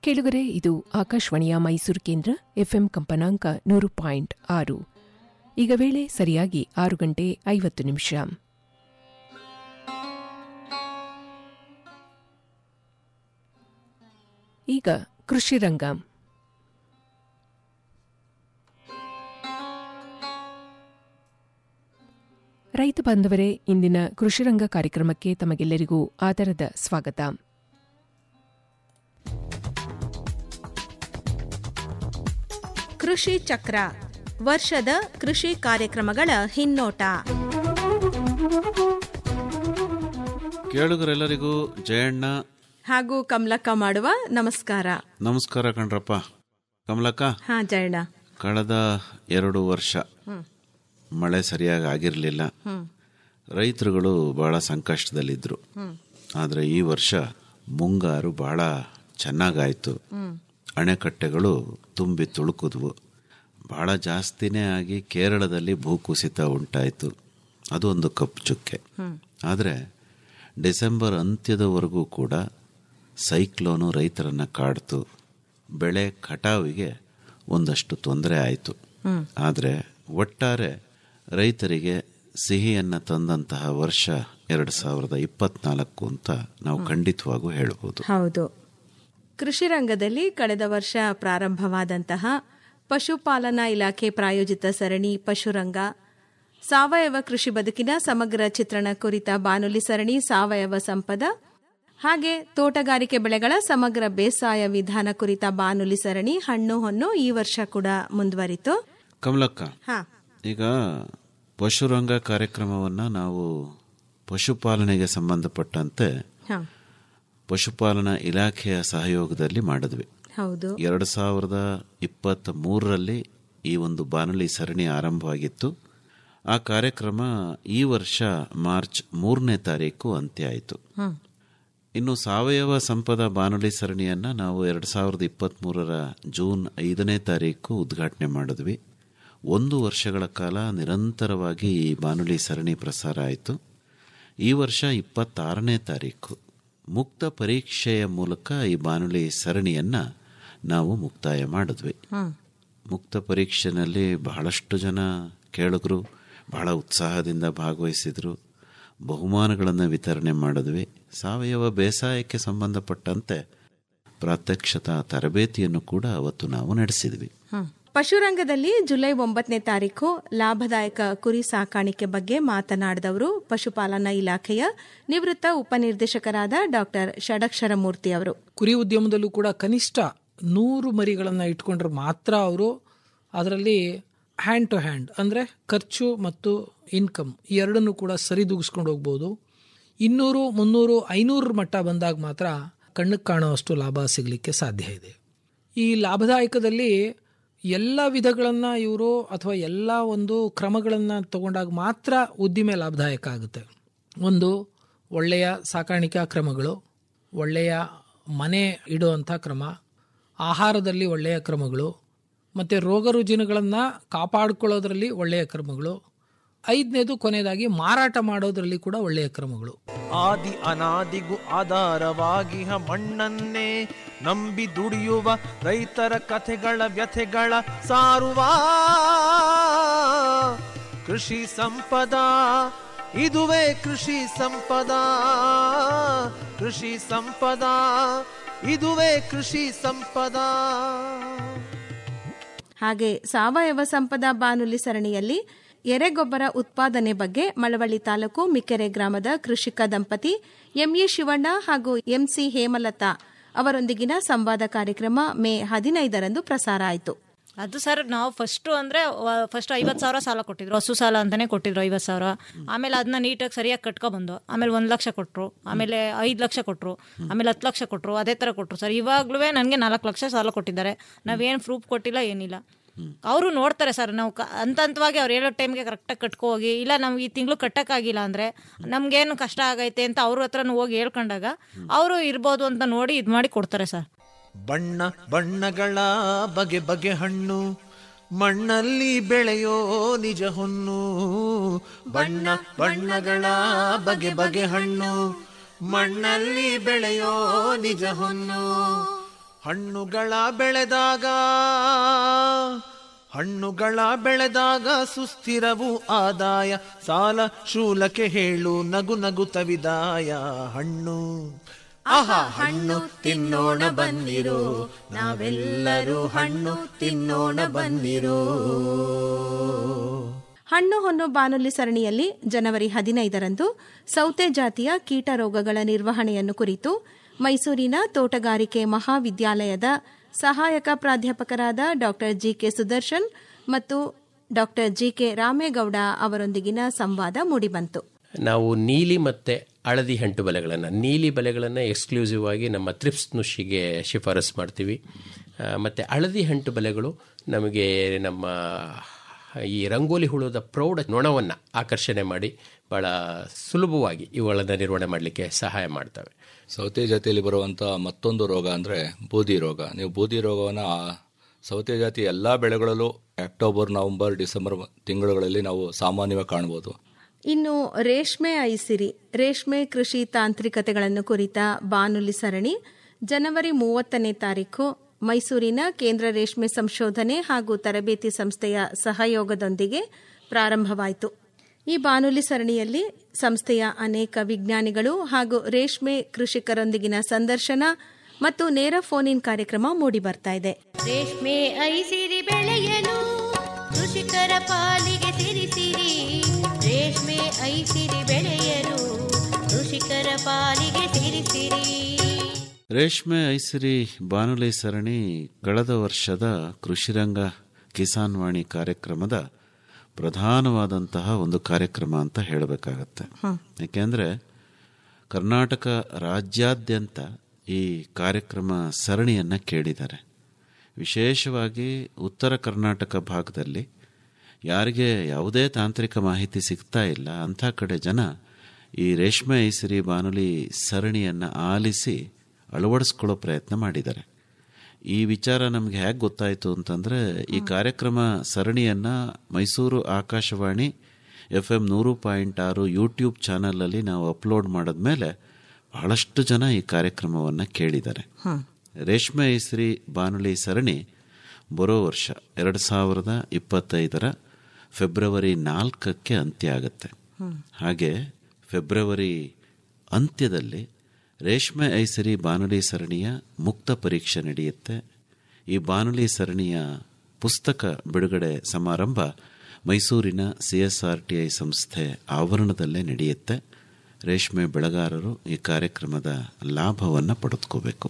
ಕೇಳುಗರೆ ಇದು ಆಕಾಶವಾಣಿಯ ಮೈಸೂರು ಕೇಂದ್ರ ಎಫ್ಎಂ ಕಂಪನಾಂಕ ನೂರು ಪಾಯಿಂಟ್ ಆರು ಈಗ ವೇಳೆ ಸರಿಯಾಗಿ ಆರು ಗಂಟೆ ಐವತ್ತು ನಿಮಿಷ ಈಗ ಕೃಷಿ ರಂಗ ರೈತ ಬಾಂಧವರೇ ಇಂದಿನ ಕೃಷಿರಂಗ ಕಾರ್ಯಕ್ರಮಕ್ಕೆ ತಮಗೆಲ್ಲರಿಗೂ ಆದರದ ಸ್ವಾಗತ ಕೃಷಿ ಚಕ್ರ ವರ್ಷದ ಕೃಷಿ ಕಾರ್ಯಕ್ರಮಗಳ ಹಿನ್ನೋಟ ಕೇಳುಗರೆಲ್ಲರಿಗೂ ಜಯಣ್ಣ ಹಾಗೂ ಕಮಲಕ್ಕ ಮಾಡುವ ನಮಸ್ಕಾರ ನಮಸ್ಕಾರ ಕಣ್ರಪ್ಪ ಕಮಲಕ್ಕ ಹಾ ಜಯಣ್ಣ ಕಳೆದ ಎರಡು ವರ್ಷ ಮಳೆ ಸರಿಯಾಗಿ ಆಗಿರಲಿಲ್ಲ ರೈತರುಗಳು ಬಹಳ ಸಂಕಷ್ಟದಲ್ಲಿದ್ದರು ಆದರೆ ಈ ವರ್ಷ ಮುಂಗಾರು ಬಹಳ ಚೆನ್ನಾಗಾಯಿತು ಅಣೆಕಟ್ಟೆಗಳು ತುಂಬಿ ತುಳುಕಿದ್ವು ಬಹಳ ಜಾಸ್ತಿನೇ ಆಗಿ ಕೇರಳದಲ್ಲಿ ಭೂಕುಸಿತ ಉಂಟಾಯಿತು ಅದು ಒಂದು ಕಪ್ಪು ಚುಕ್ಕೆ ಆದರೆ ಡಿಸೆಂಬರ್ ಅಂತ್ಯದವರೆಗೂ ಕೂಡ ಸೈಕ್ಲೋನು ರೈತರನ್ನ ಕಾಡ್ತು ಬೆಳೆ ಕಟಾವಿಗೆ ಒಂದಷ್ಟು ತೊಂದರೆ ಆಯಿತು ಆದರೆ ಒಟ್ಟಾರೆ ರೈತರಿಗೆ ಸಿಹಿಯನ್ನು ತಂದಂತಹ ವರ್ಷ ಎರಡು ಸಾವಿರದ ಇಪ್ಪತ್ನಾಲ್ಕು ಅಂತ ನಾವು ಖಂಡಿತವಾಗೂ ಹೇಳ್ಬೋದು ಹೌದು ಕೃಷಿ ರಂಗದಲ್ಲಿ ಕಳೆದ ವರ್ಷ ಪ್ರಾರಂಭವಾದಂತಹ ಪಶುಪಾಲನಾ ಇಲಾಖೆ ಪ್ರಾಯೋಜಿತ ಸರಣಿ ಪಶುರಂಗ ಸಾವಯವ ಕೃಷಿ ಬದುಕಿನ ಸಮಗ್ರ ಚಿತ್ರಣ ಕುರಿತ ಬಾನುಲಿ ಸರಣಿ ಸಾವಯವ ಸಂಪದ ಹಾಗೆ ತೋಟಗಾರಿಕೆ ಬೆಳೆಗಳ ಸಮಗ್ರ ಬೇಸಾಯ ವಿಧಾನ ಕುರಿತ ಬಾನುಲಿ ಸರಣಿ ಹಣ್ಣು ಹೊನ್ನು ಈ ವರ್ಷ ಕೂಡ ಮುಂದುವರಿತು ಕಮಲಕ್ಕ ಹಾ ಈಗ ಪಶುರಂಗ ಕಾರ್ಯಕ್ರಮವನ್ನು ನಾವು ಪಶುಪಾಲನೆಗೆ ಸಂಬಂಧಪಟ್ಟಂತೆ ಹಾ ಪಶುಪಾಲನಾ ಇಲಾಖೆಯ ಸಹಯೋಗದಲ್ಲಿ ಮಾಡಿದ್ವಿ ಹೌದು ಎರಡು ಸಾವಿರದ ಇಪ್ಪತ್ತ್ ಮೂರರಲ್ಲಿ ಈ ಒಂದು ಬಾನುಲಿ ಸರಣಿ ಆರಂಭವಾಗಿತ್ತು ಆ ಕಾರ್ಯಕ್ರಮ ಈ ವರ್ಷ ಮಾರ್ಚ್ ಮೂರನೇ ತಾರೀಕು ಅಂತ್ಯ ಆಯಿತು ಇನ್ನು ಸಾವಯವ ಸಂಪದ ಬಾನುಲಿ ಸರಣಿಯನ್ನು ನಾವು ಎರಡು ಸಾವಿರದ ಇಪ್ಪತ್ತ್ಮೂರರ ಜೂನ್ ಐದನೇ ತಾರೀಕು ಉದ್ಘಾಟನೆ ಮಾಡಿದ್ವಿ ಒಂದು ವರ್ಷಗಳ ಕಾಲ ನಿರಂತರವಾಗಿ ಈ ಬಾನುಲಿ ಸರಣಿ ಪ್ರಸಾರ ಆಯಿತು ಈ ವರ್ಷ ಇಪ್ಪತ್ತಾರನೇ ತಾರೀಕು ಮುಕ್ತ ಪರೀಕ್ಷೆಯ ಮೂಲಕ ಈ ಬಾನುಲಿ ಸರಣಿಯನ್ನು ನಾವು ಮುಕ್ತಾಯ ಮಾಡಿದ್ವಿ ಮುಕ್ತ ಪರೀಕ್ಷೆನಲ್ಲಿ ಬಹಳಷ್ಟು ಜನ ಕೇಳುಗರು ಬಹಳ ಉತ್ಸಾಹದಿಂದ ಭಾಗವಹಿಸಿದರು ಬಹುಮಾನಗಳನ್ನು ವಿತರಣೆ ಮಾಡಿದ್ವಿ ಸಾವಯವ ಬೇಸಾಯಕ್ಕೆ ಸಂಬಂಧಪಟ್ಟಂತೆ ಪ್ರಾತ್ಯಕ್ಷತಾ ತರಬೇತಿಯನ್ನು ಕೂಡ ಅವತ್ತು ನಾವು ನಡೆಸಿದ್ವಿ ಪಶುರಂಗದಲ್ಲಿ ಜುಲೈ ಒಂಬತ್ತನೇ ತಾರೀಕು ಲಾಭದಾಯಕ ಕುರಿ ಸಾಕಾಣಿಕೆ ಬಗ್ಗೆ ಮಾತನಾಡಿದವರು ಪಶುಪಾಲನಾ ಇಲಾಖೆಯ ನಿವೃತ್ತ ಉಪನಿರ್ದೇಶಕರಾದ ಡಾಕ್ಟರ್ ಷಡಕ್ಷರ ಮೂರ್ತಿ ಅವರು ಕುರಿ ಉದ್ಯಮದಲ್ಲೂ ಕೂಡ ಕನಿಷ್ಠ ನೂರು ಮರಿಗಳನ್ನು ಇಟ್ಕೊಂಡ್ರೆ ಮಾತ್ರ ಅವರು ಅದರಲ್ಲಿ ಹ್ಯಾಂಡ್ ಟು ಹ್ಯಾಂಡ್ ಅಂದರೆ ಖರ್ಚು ಮತ್ತು ಇನ್ಕಮ್ ಈ ಎರಡನ್ನು ಕೂಡ ಸರಿದೂಗಿಸ್ಕೊಂಡು ಹೋಗ್ಬೋದು ಇನ್ನೂರು ಮುನ್ನೂರು ಐನೂರು ಮಟ್ಟ ಬಂದಾಗ ಮಾತ್ರ ಕಣ್ಣಿಗೆ ಕಾಣುವಷ್ಟು ಲಾಭ ಸಿಗಲಿಕ್ಕೆ ಸಾಧ್ಯ ಇದೆ ಈ ಲಾಭದಾಯಕದಲ್ಲಿ ಎಲ್ಲ ವಿಧಗಳನ್ನು ಇವರು ಅಥವಾ ಎಲ್ಲ ಒಂದು ಕ್ರಮಗಳನ್ನು ತಗೊಂಡಾಗ ಮಾತ್ರ ಉದ್ದಿಮೆ ಲಾಭದಾಯಕ ಆಗುತ್ತೆ ಒಂದು ಒಳ್ಳೆಯ ಸಾಕಾಣಿಕಾ ಕ್ರಮಗಳು ಒಳ್ಳೆಯ ಮನೆ ಇಡುವಂಥ ಕ್ರಮ ಆಹಾರದಲ್ಲಿ ಒಳ್ಳೆಯ ಕ್ರಮಗಳು ಮತ್ತು ರೋಗ ರುಜಿನಗಳನ್ನು ಕಾಪಾಡಿಕೊಳ್ಳೋದ್ರಲ್ಲಿ ಒಳ್ಳೆಯ ಕ್ರಮಗಳು ಐದನೇದು ಕೊನೆಯದಾಗಿ ಮಾರಾಟ ಮಾಡೋದ್ರಲ್ಲಿ ಕೂಡ ಒಳ್ಳೆಯ ಕ್ರಮಗಳು ಆದಿ ಅನಾದಿಗೂ ಆಧಾರವಾಗಿಹ ಮಣ್ಣನ್ನೇ ನಂಬಿ ದುಡಿಯುವ ರೈತರ ಕಥೆಗಳ ವ್ಯಥೆಗಳ ಸಾರುವ ಕೃಷಿ ಸಂಪದ ಇದುವೇ ಕೃಷಿ ಸಂಪದ ಕೃಷಿ ಸಂಪದ ಇದುವೇ ಕೃಷಿ ಸಂಪದ ಹಾಗೆ ಸಾವಯವ ಸಂಪದ ಬಾನುಲಿ ಸರಣಿಯಲ್ಲಿ ಎರೆಗೊಬ್ಬರ ಉತ್ಪಾದನೆ ಬಗ್ಗೆ ಮಳವಳ್ಳಿ ತಾಲೂಕು ಮಿಕೆರೆ ಗ್ರಾಮದ ಕೃಷಿಕ ದಂಪತಿ ಎಂಎ ಶಿವಣ್ಣ ಹಾಗೂ ಎಂಸಿ ಹೇಮಲತಾ ಅವರೊಂದಿಗಿನ ಸಂವಾದ ಕಾರ್ಯಕ್ರಮ ಮೇ ಹದಿನೈದರಂದು ಪ್ರಸಾರ ಆಯಿತು ಅದು ಸರ್ ನಾವು ಫಸ್ಟು ಅಂದರೆ ಫಸ್ಟ್ ಐವತ್ತು ಸಾವಿರ ಸಾಲ ಕೊಟ್ಟಿದ್ರು ಹಸು ಸಾಲ ಅಂತಾನೆ ಕೊಟ್ಟಿದ್ರು ಐವತ್ತು ಸಾವಿರ ಆಮೇಲೆ ಅದನ್ನ ನೀಟಾಗಿ ಸರಿಯಾಗಿ ಕಟ್ಕೊಬಂದು ಆಮೇಲೆ ಒಂದು ಲಕ್ಷ ಕೊಟ್ಟರು ಆಮೇಲೆ ಐದು ಲಕ್ಷ ಕೊಟ್ಟರು ಆಮೇಲೆ ಹತ್ತು ಲಕ್ಷ ಕೊಟ್ಟರು ಅದೇ ಥರ ಕೊಟ್ಟರು ಸರ್ ಇವಾಗಲೂ ನನಗೆ ನಾಲ್ಕು ಲಕ್ಷ ಸಾಲ ಕೊಟ್ಟಿದ್ದಾರೆ ನಾವೇನು ಪ್ರೂಫ್ ಕೊಟ್ಟಿಲ್ಲ ಏನಿಲ್ಲ ಅವರು ನೋಡ್ತಾರೆ ಸರ್ ನಾವು ಕ ಹಂತ ಹಂತವಾಗಿ ಅವ್ರು ಹೇಳೋ ಟೈಮ್ಗೆ ಕರೆಕ್ಟಾಗಿ ಕಟ್ಕೊ ಹೋಗಿ ಇಲ್ಲ ನಾವು ಈ ತಿಂಗಳು ಕಟ್ಟಕ್ಕಾಗಿಲ್ಲ ಅಂದರೆ ನಮಗೇನು ಕಷ್ಟ ಆಗೈತೆ ಅಂತ ಅವ್ರ ಹತ್ರನೂ ಹೋಗಿ ಹೇಳ್ಕೊಂಡಾಗ ಅವರು ಇರ್ಬೋದು ಅಂತ ನೋಡಿ ಇದು ಮಾಡಿ ಕೊಡ್ತಾರೆ ಸರ್ ಬಣ್ಣ ಬಣ್ಣಗಳ ಬಗೆ ಬಗೆ ಹಣ್ಣು ಮಣ್ಣಲ್ಲಿ ಬೆಳೆಯೋ ನಿಜ ಹೊನ್ನು ಬಣ್ಣ ಬಣ್ಣಗಳ ಬಗೆ ಬಗೆ ಹಣ್ಣು ಮಣ್ಣಲ್ಲಿ ಬೆಳೆಯೋ ನಿಜ ಹೊನ್ನು ಹಣ್ಣುಗಳ ಬೆಳೆದಾಗ ಹಣ್ಣುಗಳ ಬೆಳೆದಾಗ ಸುಸ್ಥಿರವು ಆದಾಯ ಸಾಲ ಶೂಲಕ್ಕೆ ಹೇಳು ನಗು ನಗು ತವಿದಾಯ ಹಣ್ಣು ಆಹಾ ಹಣ್ಣು ತಿನ್ನೋಣ ಬನ್ನಿರೋ ನಾವೆಲ್ಲರೂ ಹಣ್ಣು ತಿನ್ನೋಣ ಬನ್ನಿರೋ ಹಣ್ಣು ಹೊನ್ನು ಬಾನುಲಿ ಸರಣಿಯಲ್ಲಿ ಜನವರಿ ಹದಿನೈದರಂದು ಸೌತೆ ಜಾತಿಯ ಕೀಟ ರೋಗಗಳ ನಿರ್ವಹಣೆಯನ್ನು ಕುರಿತು ಮೈಸೂರಿನ ತೋಟಗಾರಿಕೆ ಮಹಾವಿದ್ಯಾಲಯದ ಸಹಾಯಕ ಪ್ರಾಧ್ಯಾಪಕರಾದ ಡಾಕ್ಟರ್ ಜಿಕೆ ಸುದರ್ಶನ್ ಮತ್ತು ಡಾಕ್ಟರ್ ಜಿಕೆ ರಾಮೇಗೌಡ ಅವರೊಂದಿಗಿನ ಸಂವಾದ ಮೂಡಿಬಂತು ನಾವು ನೀಲಿ ಮತ್ತು ಹಳದಿ ಹೆಂಟು ಬಲೆಗಳನ್ನು ನೀಲಿ ಬಲೆಗಳನ್ನು ಎಕ್ಸ್ಕ್ಲೂಸಿವ್ ಆಗಿ ನಮ್ಮ ತ್ರಿಪ್ಸ್ ನುಷಿಗೆ ಶಿಫಾರಸು ಮಾಡ್ತೀವಿ ಮತ್ತು ಹಳದಿ ಹೆಂಟು ಬಲೆಗಳು ನಮಗೆ ನಮ್ಮ ಈ ರಂಗೋಲಿ ಹುಳದ ಪ್ರೌಢ ನೊಣವನ್ನು ಆಕರ್ಷಣೆ ಮಾಡಿ ಭಾಳ ಸುಲಭವಾಗಿ ಇವುಗಳನ್ನು ನಿರ್ವಹಣೆ ಮಾಡಲಿಕ್ಕೆ ಸಹಾಯ ಮಾಡ್ತವೆ ಸೌತೆ ಜಾತಿಯಲ್ಲಿ ಬರುವಂಥ ಮತ್ತೊಂದು ರೋಗ ಅಂದರೆ ಬೂದಿ ರೋಗ ನೀವು ಬೂದಿ ರೋಗವನ್ನು ಸೌತೆ ಜಾತಿ ಎಲ್ಲ ಬೆಳೆಗಳಲ್ಲೂ ಅಕ್ಟೋಬರ್ ನವೆಂಬರ್ ಡಿಸೆಂಬರ್ ತಿಂಗಳುಗಳಲ್ಲಿ ನಾವು ಸಾಮಾನ್ಯವಾಗಿ ಕಾಣ್ಬೋದು ಇನ್ನು ರೇಷ್ಮೆ ಐಸಿರಿ ರೇಷ್ಮೆ ಕೃಷಿ ತಾಂತ್ರಿಕತೆಗಳನ್ನು ಕುರಿತ ಬಾನುಲಿ ಸರಣಿ ಜನವರಿ ಮೂವತ್ತನೇ ತಾರೀಕು ಮೈಸೂರಿನ ಕೇಂದ್ರ ರೇಷ್ಮೆ ಸಂಶೋಧನೆ ಹಾಗೂ ತರಬೇತಿ ಸಂಸ್ಥೆಯ ಸಹಯೋಗದೊಂದಿಗೆ ಪ್ರಾರಂಭವಾಯಿತು ಈ ಬಾನುಲಿ ಸರಣಿಯಲ್ಲಿ ಸಂಸ್ಥೆಯ ಅನೇಕ ವಿಜ್ಞಾನಿಗಳು ಹಾಗೂ ರೇಷ್ಮೆ ಕೃಷಿಕರೊಂದಿಗಿನ ಸಂದರ್ಶನ ಮತ್ತು ನೇರ ಫೋನ್ ಇನ್ ಕಾರ್ಯಕ್ರಮ ಮೂಡಿಬರ್ತಾ ಇದೆ ರೇಷ್ಮೆ ಐಸಿರಿ ಬೆಳೆಯಲು ಕೃಷಿಕರ ಪಾಲಿಗೆ ಸಿರಿಸಿರಿ ರೇಷ್ಮೆ ಐಸಿರಿ ಬೆಳೆಯಲು ಕೃಷಿಕರ ಪಾಲಿಗೆ ಸಿರಿಸಿರಿ ರೇಷ್ಮೆ ಐಸಿರಿ ಬಾನುಲಿ ಸರಣಿ ಕಳೆದ ವರ್ಷದ ಕೃಷಿರಂಗ ಕಿಸಾನ್ ವಾಣಿ ಕಾರ್ಯಕ್ರಮದ ಪ್ರಧಾನವಾದಂತಹ ಒಂದು ಕಾರ್ಯಕ್ರಮ ಅಂತ ಹೇಳಬೇಕಾಗತ್ತೆ ಯಾಕೆಂದ್ರೆ ಕರ್ನಾಟಕ ರಾಜ್ಯಾದ್ಯಂತ ಈ ಕಾರ್ಯಕ್ರಮ ಸರಣಿಯನ್ನು ಕೇಳಿದ್ದಾರೆ ವಿಶೇಷವಾಗಿ ಉತ್ತರ ಕರ್ನಾಟಕ ಭಾಗದಲ್ಲಿ ಯಾರಿಗೆ ಯಾವುದೇ ತಾಂತ್ರಿಕ ಮಾಹಿತಿ ಸಿಗ್ತಾ ಇಲ್ಲ ಅಂಥ ಕಡೆ ಜನ ಈ ರೇಷ್ಮೆ ಐಸಿರಿ ಬಾನುಲಿ ಸರಣಿಯನ್ನು ಆಲಿಸಿ ಅಳವಡಿಸ್ಕೊಳ್ಳೋ ಪ್ರಯತ್ನ ಮಾಡಿದ್ದಾರೆ ಈ ವಿಚಾರ ನಮಗೆ ಹೇಗೆ ಗೊತ್ತಾಯಿತು ಅಂತಂದರೆ ಈ ಕಾರ್ಯಕ್ರಮ ಸರಣಿಯನ್ನು ಮೈಸೂರು ಆಕಾಶವಾಣಿ ಎಫ್ ಎಂ ನೂರು ಪಾಯಿಂಟ್ ಆರು ಯೂಟ್ಯೂಬ್ ಚಾನಲಲ್ಲಿ ನಾವು ಅಪ್ಲೋಡ್ ಮಾಡಿದ್ಮೇಲೆ ಬಹಳಷ್ಟು ಜನ ಈ ಕಾರ್ಯಕ್ರಮವನ್ನು ಕೇಳಿದ್ದಾರೆ ರೇಷ್ಮೆ ಐಸ್ರಿ ಬಾನುಲಿ ಸರಣಿ ಬರೋ ವರ್ಷ ಎರಡು ಸಾವಿರದ ಇಪ್ಪತ್ತೈದರ ಫೆಬ್ರವರಿ ನಾಲ್ಕಕ್ಕೆ ಅಂತ್ಯ ಆಗುತ್ತೆ ಹಾಗೆ ಫೆಬ್ರವರಿ ಅಂತ್ಯದಲ್ಲಿ ರೇಷ್ಮೆ ಐಸರಿ ಬಾನುಲಿ ಸರಣಿಯ ಮುಕ್ತ ಪರೀಕ್ಷೆ ನಡೆಯುತ್ತೆ ಈ ಬಾನುಲಿ ಸರಣಿಯ ಪುಸ್ತಕ ಬಿಡುಗಡೆ ಸಮಾರಂಭ ಮೈಸೂರಿನ C S R T I ಸಂಸ್ಥೆ ಆವರಣದಲ್ಲೇ ನಡೆಯುತ್ತೆ ರೇಷ್ಮೆ ಬೆಳೆಗಾರರು ಈ ಕಾರ್ಯಕ್ರಮದ ಲಾಭವನ್ನು ಪಡೆದುಕೋಬೇಕು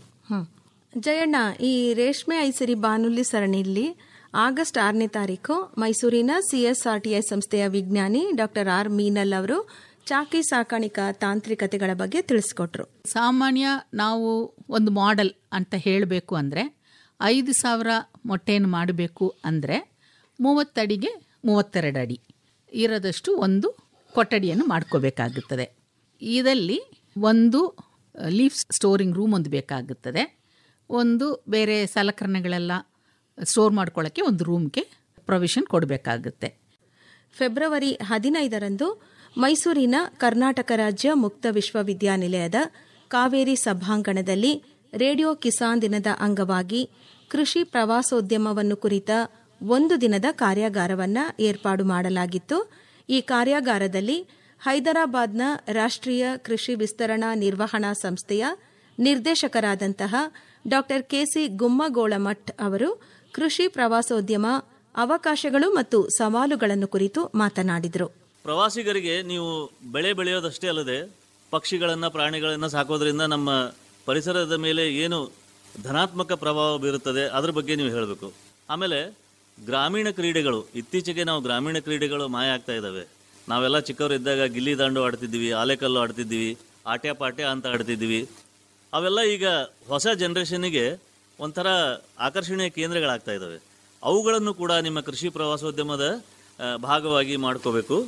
ಜಯಣ್ಣ ಈ ರೇಷ್ಮೆ ಐಸಿರಿ ಬಾನುಲಿ ಸರಣಿಯಲ್ಲಿ ಆಗಸ್ಟ್ ಆರನೇ ತಾರೀಕು ಮೈಸೂರಿನ ಸಿಎಸ್ಆರ್ಟಿಐ ಸಂಸ್ಥೆಯ ವಿಜ್ಞಾನಿ ಡಾಕ್ಟರ್ ಆರ್ ಮೀನಲ್ ಅವರು ಚಾಕಿ ಸಾಕಾಣಿಕಾ ತಾಂತ್ರಿಕತೆಗಳ ಬಗ್ಗೆ ತಿಳಿಸ್ಕೊಟ್ರು ಸಾಮಾನ್ಯ ನಾವು ಒಂದು ಮಾಡೆಲ್ ಅಂತ ಹೇಳಬೇಕು ಅಂದರೆ ಐದು ಸಾವಿರ ಮೊಟ್ಟೆಯನ್ನು ಮಾಡಬೇಕು ಅಂದರೆ ಮೂವತ್ತಡಿಗೆ ಮೂವತ್ತೆರಡು ಅಡಿ ಇರೋದಷ್ಟು ಒಂದು ಕೊಠಡಿಯನ್ನು ಮಾಡ್ಕೋಬೇಕಾಗುತ್ತದೆ ಇದರಲ್ಲಿ ಒಂದು ಲೀಫ್ ಸ್ಟೋರಿಂಗ್ ರೂಮ್ ಒಂದು ಬೇಕಾಗುತ್ತದೆ ಒಂದು ಬೇರೆ ಸಲಕರಣೆಗಳೆಲ್ಲ ಸ್ಟೋರ್ ಮಾಡ್ಕೊಳ್ಳೋಕ್ಕೆ ಒಂದು ರೂಮ್ಗೆ ಪ್ರೊವಿಷನ್ ಕೊಡಬೇಕಾಗುತ್ತೆ ಫೆಬ್ರವರಿ ಹದಿನೈದರಂದು ಮೈಸೂರಿನ ಕರ್ನಾಟಕ ರಾಜ್ಯ ಮುಕ್ತ ವಿಶ್ವವಿದ್ಯಾನಿಲಯದ ಕಾವೇರಿ ಸಭಾಂಗಣದಲ್ಲಿ ರೇಡಿಯೋ ಕಿಸಾನ್ ದಿನದ ಅಂಗವಾಗಿ ಕೃಷಿ ಪ್ರವಾಸೋದ್ಯಮವನ್ನು ಕುರಿತ ಒಂದು ದಿನದ ಕಾರ್ಯಾಗಾರವನ್ನು ಏರ್ಪಾಡು ಮಾಡಲಾಗಿತ್ತು ಈ ಕಾರ್ಯಾಗಾರದಲ್ಲಿ ಹೈದರಾಬಾದ್ನ ರಾಷ್ಟ್ರೀಯ ಕೃಷಿ ವಿಸ್ತರಣಾ ನಿರ್ವಹಣಾ ಸಂಸ್ಥೆಯ ನಿರ್ದೇಶಕರಾದಂತಹ ಡಾಕ್ಟರ್ ಕೆಸಿ ಗುಮ್ಮಗೋಳಮಠ್ ಅವರು ಕೃಷಿ ಪ್ರವಾಸೋದ್ಯಮ ಅವಕಾಶಗಳು ಮತ್ತು ಸವಾಲುಗಳನ್ನು ಕುರಿತು ಮಾತನಾಡಿದರು ಪ್ರವಾಸಿಗರಿಗೆ ನೀವು ಬೆಳೆ ಬೆಳೆಯೋದಷ್ಟೇ ಅಲ್ಲದೆ ಪಕ್ಷಿಗಳನ್ನು ಪ್ರಾಣಿಗಳನ್ನು ಸಾಕೋದ್ರಿಂದ ನಮ್ಮ ಪರಿಸರದ ಮೇಲೆ ಏನು ಧನಾತ್ಮಕ ಪ್ರಭಾವ ಬೀರುತ್ತದೆ ಅದ್ರ ಬಗ್ಗೆ ನೀವು ಹೇಳಬೇಕು ಆಮೇಲೆ ಗ್ರಾಮೀಣ ಕ್ರೀಡೆಗಳು ಇತ್ತೀಚೆಗೆ ನಾವು ಗ್ರಾಮೀಣ ಕ್ರೀಡೆಗಳು ಮಾಯ ಆಗ್ತಾ ಇದ್ದಾವೆ ನಾವೆಲ್ಲ ಚಿಕ್ಕವರು ಇದ್ದಾಗ ಗಿಲ್ಲಿ ದಾಂಡು ಆಡ್ತಿದ್ವಿ ಆಲೆಕಲ್ಲು ಆಡ್ತಿದ್ವಿ ಆಟ್ಯ ಪಾಟ್ಯ ಅಂತ ಆಡ್ತಿದ್ವಿ ಅವೆಲ್ಲ ಈಗ ಹೊಸ ಜನ್ರೇಷನ್ನಿಗೆ ಒಂಥರ ಆಕರ್ಷಣೀಯ ಕೇಂದ್ರಗಳಾಗ್ತಾ ಇದ್ದಾವೆ ಅವುಗಳನ್ನು ಕೂಡ ನಿಮ್ಮ ಕೃಷಿ ಪ್ರವಾಸೋದ್ಯಮದ ಆ, ಭಾಗವಾಗಿ ಮಾಡ್ಕೋಬೇಕು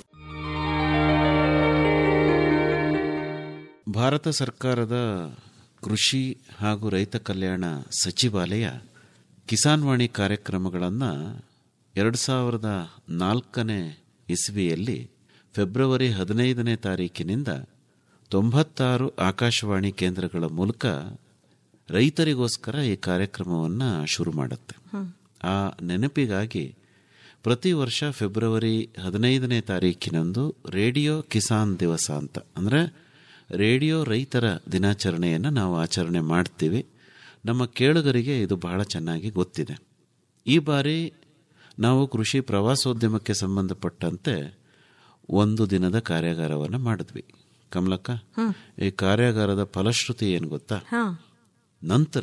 ಭಾರತ ಸರ್ಕಾರದ ಕೃಷಿ ಹಾಗೂ ರೈತ ಕಲ್ಯಾಣ ಸಚಿವಾಲಯ ಕಿಸಾನ್ ವಾಣಿ ಕಾರ್ಯಕ್ರಮಗಳನ್ನು ಎರಡು ಸಾವಿರದ ನಾಲ್ಕನೇ ಇಸ್ವಿಯಲ್ಲಿ ಫೆಬ್ರವರಿ ಹದಿನೈದನೇ ತಾರೀಕಿನಿಂದ ತೊಂಬತ್ತಾರು ಆಕಾಶವಾಣಿ ಕೇಂದ್ರಗಳ ಮೂಲಕ ರೈತರಿಗೋಸ್ಕರ ಈ ಕಾರ್ಯಕ್ರಮವನ್ನ ಶುರು ಮಾಡುತ್ತೆ ಆ ನೆನಪಿಗಾಗಿ ಪ್ರತಿ ವರ್ಷ ಫೆಬ್ರವರಿ ಹದಿನೈದನೇ ತಾರೀಕಿನಂದು ರೇಡಿಯೋ ಕಿಸಾನ್ ದಿವಸ ಅಂತ ಅಂದರೆ ರೇಡಿಯೋ ರೈತರ ದಿನಾಚರಣೆಯನ್ನು ನಾವು ಆಚರಣೆ ಮಾಡ್ತೀವಿ ನಮ್ಮ ಕೇಳುಗರಿಗೆ ಇದು ಬಹಳ ಚೆನ್ನಾಗಿ ಗೊತ್ತಿದೆ ಈ ಬಾರಿ ನಾವು ಕೃಷಿ ಪ್ರವಾಸೋದ್ಯಮಕ್ಕೆ ಸಂಬಂಧಪಟ್ಟಂತೆ ಒಂದು ದಿನದ ಕಾರ್ಯಾಗಾರವನ್ನು ಮಾಡಿದ್ವಿ ಕಮಲಕ್ಕ ಈ ಕಾರ್ಯಾಗಾರದ ಫಲಶ್ರುತಿ ಏನು ಗೊತ್ತಾ ಹಾ ನಂತರ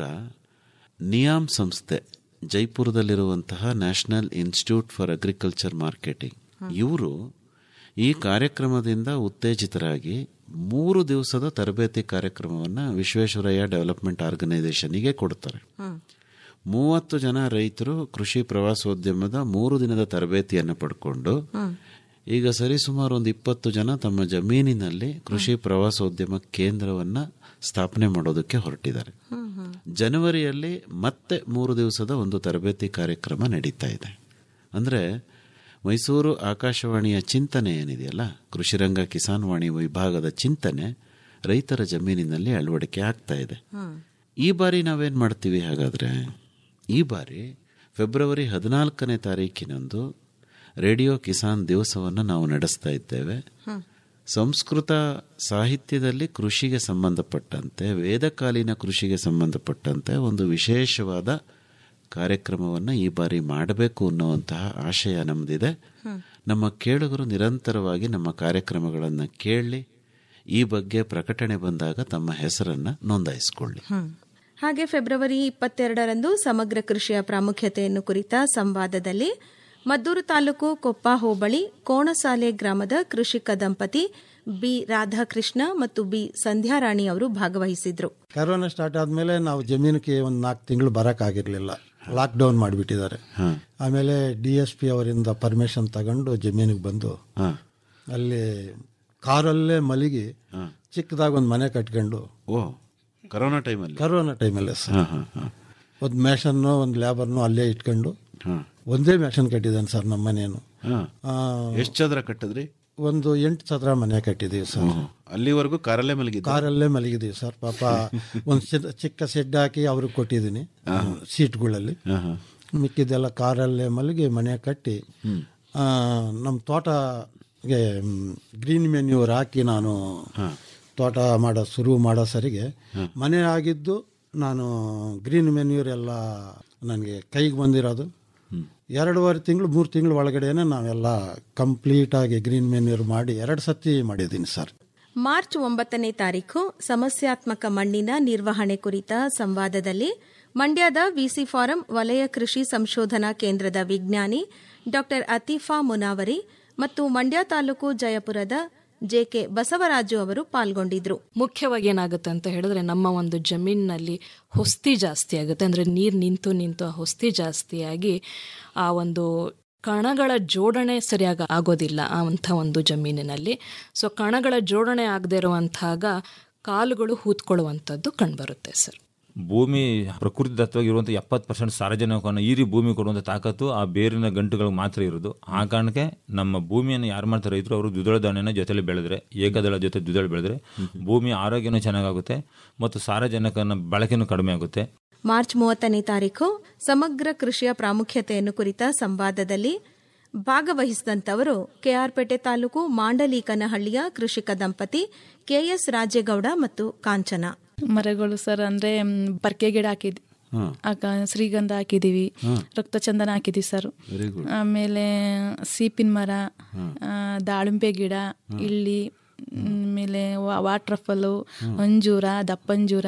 ನಿಯಾಮ್ ಸಂಸ್ಥೆ ಜೈಪುರದಲ್ಲಿರುವಂತಹ national institute for agriculture marketing ಇವರು ಈ ಕಾರ್ಯಕ್ರಮದಿಂದ ಉತ್ತೇಜಿತರಾಗಿ ಮೂರು ದಿವಸದ ತರಬೇತಿ ಕಾರ್ಯಕ್ರಮವನ್ನು ವಿಶ್ವೇಶ್ವರಯ್ಯ ಡೆವಲಪ್ಮೆಂಟ್ ಆರ್ಗನೈಸೇಷನ್ಗೆ ಕೊಡ್ತಾರೆ ಮೂವತ್ತು ಜನ ರೈತರು ಕೃಷಿ ಪ್ರವಾಸೋದ್ಯಮದ ಮೂರು ದಿನದ ತರಬೇತಿಯನ್ನು ಪಡ್ಕೊಂಡು ಈಗ ಸರಿಸುಮಾರು ಒಂದು ಇಪ್ಪತ್ತು ಜನ ತಮ್ಮ ಜಮೀನಿನಲ್ಲಿ ಕೃಷಿ ಪ್ರವಾಸೋದ್ಯಮ ಕೇಂದ್ರವನ್ನ ಸ್ಥಾಪನೆ ಮಾಡೋದಕ್ಕೆ ಹೊರಟಿದ್ದಾರೆ ಜನವರಿಯಲ್ಲಿ ಮತ್ತೆ ಮೂರು ದಿವಸದ ಒಂದು ತರಬೇತಿ ಕಾರ್ಯಕ್ರಮ ನಡೀತಾ ಇದೆ ಅಂದರೆ ಮೈಸೂರು ಆಕಾಶವಾಣಿಯ ಚಿಂತನೆ ಏನಿದೆಯಲ್ಲ ಕೃಷಿರಂಗ ಕಿಸಾನ್ ವಾಣಿ ವಿಭಾಗದ ಚಿಂತನೆ ರೈತರ ಜಮೀನಿನಲ್ಲಿ ಅಳವಡಿಕೆ ಆಗ್ತಾ ಇದೆ ಈ ಬಾರಿ ನಾವೇನು ಮಾಡ್ತೀವಿ ಹಾಗಾದರೆ ಈ ಬಾರಿ ಫೆಬ್ರವರಿ ಹದಿನಾಲ್ಕನೇ ತಾರೀಕಿನಂದು ರೇಡಿಯೋ ಕಿಸಾನ್ ದಿವಸವನ್ನು ನಾವು ನಡೆಸ್ತಾ ಇದ್ದೇವೆ ಸಂಸ್ಕೃತ ಸಾಹಿತ್ಯದಲ್ಲಿ ಕೃಷಿಗೆ ಸಂಬಂಧಪಟ್ಟಂತೆ ವೇದಕಾಲೀನ ಕೃಷಿಗೆ ಸಂಬಂಧಪಟ್ಟಂತೆ ಒಂದು ವಿಶೇಷವಾದ ಕಾರ್ಯಕ್ರಮವನ್ನು ಈ ಬಾರಿ ಮಾಡಬೇಕು ಅನ್ನುವಂತಹ ಆಶಯ ನಮ್ಮದಿದೆ ನಮ್ಮ ಕೇಳುಗರು ನಿರಂತರವಾಗಿ ನಮ್ಮ ಕಾರ್ಯಕ್ರಮಗಳನ್ನು ಕೇಳಿ ಈ ಬಗ್ಗೆ ಪ್ರಕಟಣೆ ಬಂದಾಗ ತಮ್ಮ ಹೆಸರನ್ನು ನೋಂದಾಯಿಸಿಕೊಳ್ಳಿ ಹಾಗೆ ಫೆಬ್ರವರಿ ಇಪ್ಪತ್ತೆರಡರಂದು ಸಮಗ್ರ ಕೃಷಿಯ ಪ್ರಾಮುಖ್ಯತೆಯನ್ನು ಕುರಿತ ಸಂವಾದದಲ್ಲಿ ಮದ್ದೂರು ತಾಲೂಕು ಕೊಪ್ಪ ಹೋಬಳಿ ಕೋಣಸಾಲೆ ಗ್ರಾಮದ ಕೃಷಿಕ ದಂಪತಿ ಬಿ ರಾಧಾಕೃಷ್ಣ ಮತ್ತು ಬಿ ಸಂಧ್ಯಾರಾಣಿ ಅವರು ಭಾಗವಹಿಸಿದ್ರು ಕರೋನಾ ಸ್ಟಾರ್ಟ್ ಆದಮೇಲೆ ನಾವು ಜಮೀನಿಗೆ ಒಂದು ನಾಲ್ಕು ತಿಂಗಳು ಬರೋಕ್ಕಾಗಿರಲಿಲ್ಲ ಲಾಕ್ಡೌನ್ ಮಾಡಿಬಿಟ್ಟಿದ್ದಾರೆ ಆಮೇಲೆ ಡಿ ಎಸ್ ಪಿ ಅವರಿಂದ ಪರ್ಮಿಷನ್ ತಗೊಂಡು ಜಮೀನಿಗೆ ಬಂದು ಅಲ್ಲಿ ಕಾರಲ್ಲೇ ಮಲಗಿ ಚಿಕ್ಕದಾಗಿ ಒಂದು ಮನೆ ಕಟ್ಕೊಂಡು ಓ ಕರೋನಾ ಟೈಮಲ್ಲಿ ಕರೋನಾ ಟೈಮಲ್ಲೇ ಸರ್ ಒಂದು ಮ್ಯಾಷನ್ನು ಒಂದು ಲೇಬರ್ನು ಅಲ್ಲೇ ಇಟ್ಕೊಂಡು ಒಂದೇ ಮ್ಯಾಷನ್ ಕಟ್ಟಿದ್ದಾನೆ ಸರ್ ನಮ್ಮ ಮನೇನು ಎಷ್ಟು ಚದರ ಕಟ್ಟಿದ್ರಿ ಒಂದು ಎಂಟು ಚದರ ಮನೆ ಕಟ್ಟಿದ್ದೀವಿ ಸರ್ ಅಲ್ಲಿವರೆಗೂ ಕಾರಲ್ಲೇ ಮಲಗಿದ್ದ ಕಾರಲ್ಲೇ ಮಲಗಿದ್ದೀವಿ ಸರ್ ಪಾಪ ಒಂದು ಚಿಕ್ಕ ಶೆಡ್ ಹಾಕಿ ಅವ್ರಿಗೆ ಕೊಟ್ಟಿದ್ದೀನಿ ಸೀಟ್ಗಳಲ್ಲಿ ಮಿಕ್ಕಿದ್ದೆಲ್ಲ ಕಾರಲ್ಲೇ ಮಲಗಿ ಮನೆ ಕಟ್ಟಿ ನಮ್ಮ ತೋಟಗೆ ಗ್ರೀನ್ ಮೆನ್ಯೂರ್ ಹಾಕಿ ನಾನು ತೋಟ ಮಾಡೋ ಶುರು ಮಾಡೋ ಸರಿಗೆ ಮನೆ ಆಗಿದ್ದು ನಾನು ಗ್ರೀನ್ ಮೆನ್ಯೂರ್ ಎಲ್ಲ ನನಗೆ ಕೈಗೆ ಬಂದಿರೋದು ಎರಡೂವರೆ ತಿಂಗಳು ಮೂರು ತಿಂಗಳು ಒಳಗಡೆನೆ ನಾವೆಲ್ಲ ಕಂಪ್ಲೀಟಾಗಿ ಗ್ರೀನ್ ಮೆನ್ಯೂರ್ ಮಾಡಿ ಎರಡು ಸತಿ ಮಾಡಿದ್ದೀನಿ ಸರ್ ಮಾರ್ಚ್ ಒಂಬತ್ತನೇ ತಾರೀಕು ಸಮಸ್ಯಾತ್ಮಕ ಮಣ್ಣಿನ ನಿರ್ವಹಣೆ ಕುರಿತ ಸಂವಾದದಲ್ಲಿ ಮಂಡ್ಯದ ವಿಸಿ ಫಾರಂ ವಲಯ ಕೃಷಿ ಸಂಶೋಧನಾ ಕೇಂದ್ರದ ವಿಜ್ಞಾನಿ ಡಾ ಅತೀಫಾ ಮುನಾವರಿ ಮತ್ತು ಮಂಡ್ಯ ತಾಲೂಕು ಜಯಪುರದ ಜೆಕೆ ಬಸವರಾಜು ಅವರು ಪಾಲ್ಗೊಂಡಿದ್ರು ಮುಖ್ಯವಾಗಿ ಏನಾಗುತ್ತೆ ಅಂತ ಹೇಳಿದ್ರೆ ನಮ್ಮ ಒಂದು ಜಮೀನಿನಲ್ಲಿ ಹೊಸ್ತಿ ಜಾಸ್ತಿ ಆಗುತ್ತೆ ಅಂದರೆ ನೀರು ನಿಂತು ನಿಂತು ಆ ಹೊಸ್ತಿ ಜಾಸ್ತಿಯಾಗಿ ಆ ಒಂದು ಕಣಗಳ ಜೋಡಣೆ ಸರಿಯಾಗಿ ಆಗೋದಿಲ್ಲ ಆ ಅಂಥ ಒಂದು ಜಮೀನಿನಲ್ಲಿ ಸೊ ಕಣಗಳ ಜೋಡಣೆ ಆಗದೆ ಇರುವಂತಾಗ ಕಾಲುಗಳು ಹೂತ್ಕೊಳ್ಳುವಂಥದ್ದು ಕಂಡುಬರುತ್ತೆ ಸರ್ ಭೂಮಿ ಪ್ರಕೃತಿ ದತ್ತವಾಗಿ ಇರುವಂಥ ಎಪ್ಪತ್ತು ಪರ್ಸೆಂಟ್ ಸಾರಜನಕವನ್ನು ಈರಿ ಭೂಮಿ ಕೊಡುವಂಥ ತಾಕತ್ತು ಆ ಬೇರಿನ ಗಂಟುಗಳಿಗೆ ಮಾತ್ರ ಇರೋದು ಆ ಕಾರಣಕ್ಕೆ ನಮ್ಮ ಭೂಮಿಯನ್ನು ಯಾರು ಮಾಡ್ತಾರೆ ರೈತರು ಅವರು ದ್ವಿದಳ ಧಾನ್ಯನ ಜೊತೆಲಿ ಬೆಳೆದ್ರೆ ಏಕದಳ ಜೊತೆ ದ್ವಿದಳ ಬೆಳೆದ್ರೆ ಭೂಮಿಯ ಆರೋಗ್ಯನೂ ಚೆನ್ನಾಗಾಗುತ್ತೆ ಮತ್ತು ಸಾರಜನಕನ ಬಳಕೆನೂ ಕಡಿಮೆ ಆಗುತ್ತೆ ಮಾರ್ಚ್ ಮೂವತ್ತನೇ ತಾರೀಕು ಸಮಗ್ರ ಕೃಷಿಯ ಪ್ರಾಮುಖ್ಯತೆಯನ್ನು ಕುರಿತ ಸಂವಾದದಲ್ಲಿ ಭಾಗವಹಿಸಿದಂತವರು ಕೆಆರ್ಪೇಟೆ ತಾಲೂಕು ಮಾಂಡಲೀಕನಹಳ್ಳಿಯ ಕೃಷಿಕ ದಂಪತಿ ಕೆಎಸ್ ರಾಜೇಗೌಡ ಮತ್ತು ಕಾಂಚನ ಮರಗಳು ಸರ್ ಅಂದ್ರೆ ಪರ್ಕೆ ಗಿಡ ಹಾಕಿದ್ವಿ ಶ್ರೀಗಂಧ ಹಾಕಿದೀವಿ ರಕ್ತಚಂದನ ಹಾಕಿದೀವಿ ಸರ್ ಆಮೇಲೆ ಸೀಪಿನ ಮರ ದಾಳಿಂಬೆ ಗಿಡ ಇಳ್ಳಿ ಆಮೇಲೆ ವಾಟರ್ಫಲು ಅಂಜೂರ ದಪ್ಪಂಜೂರ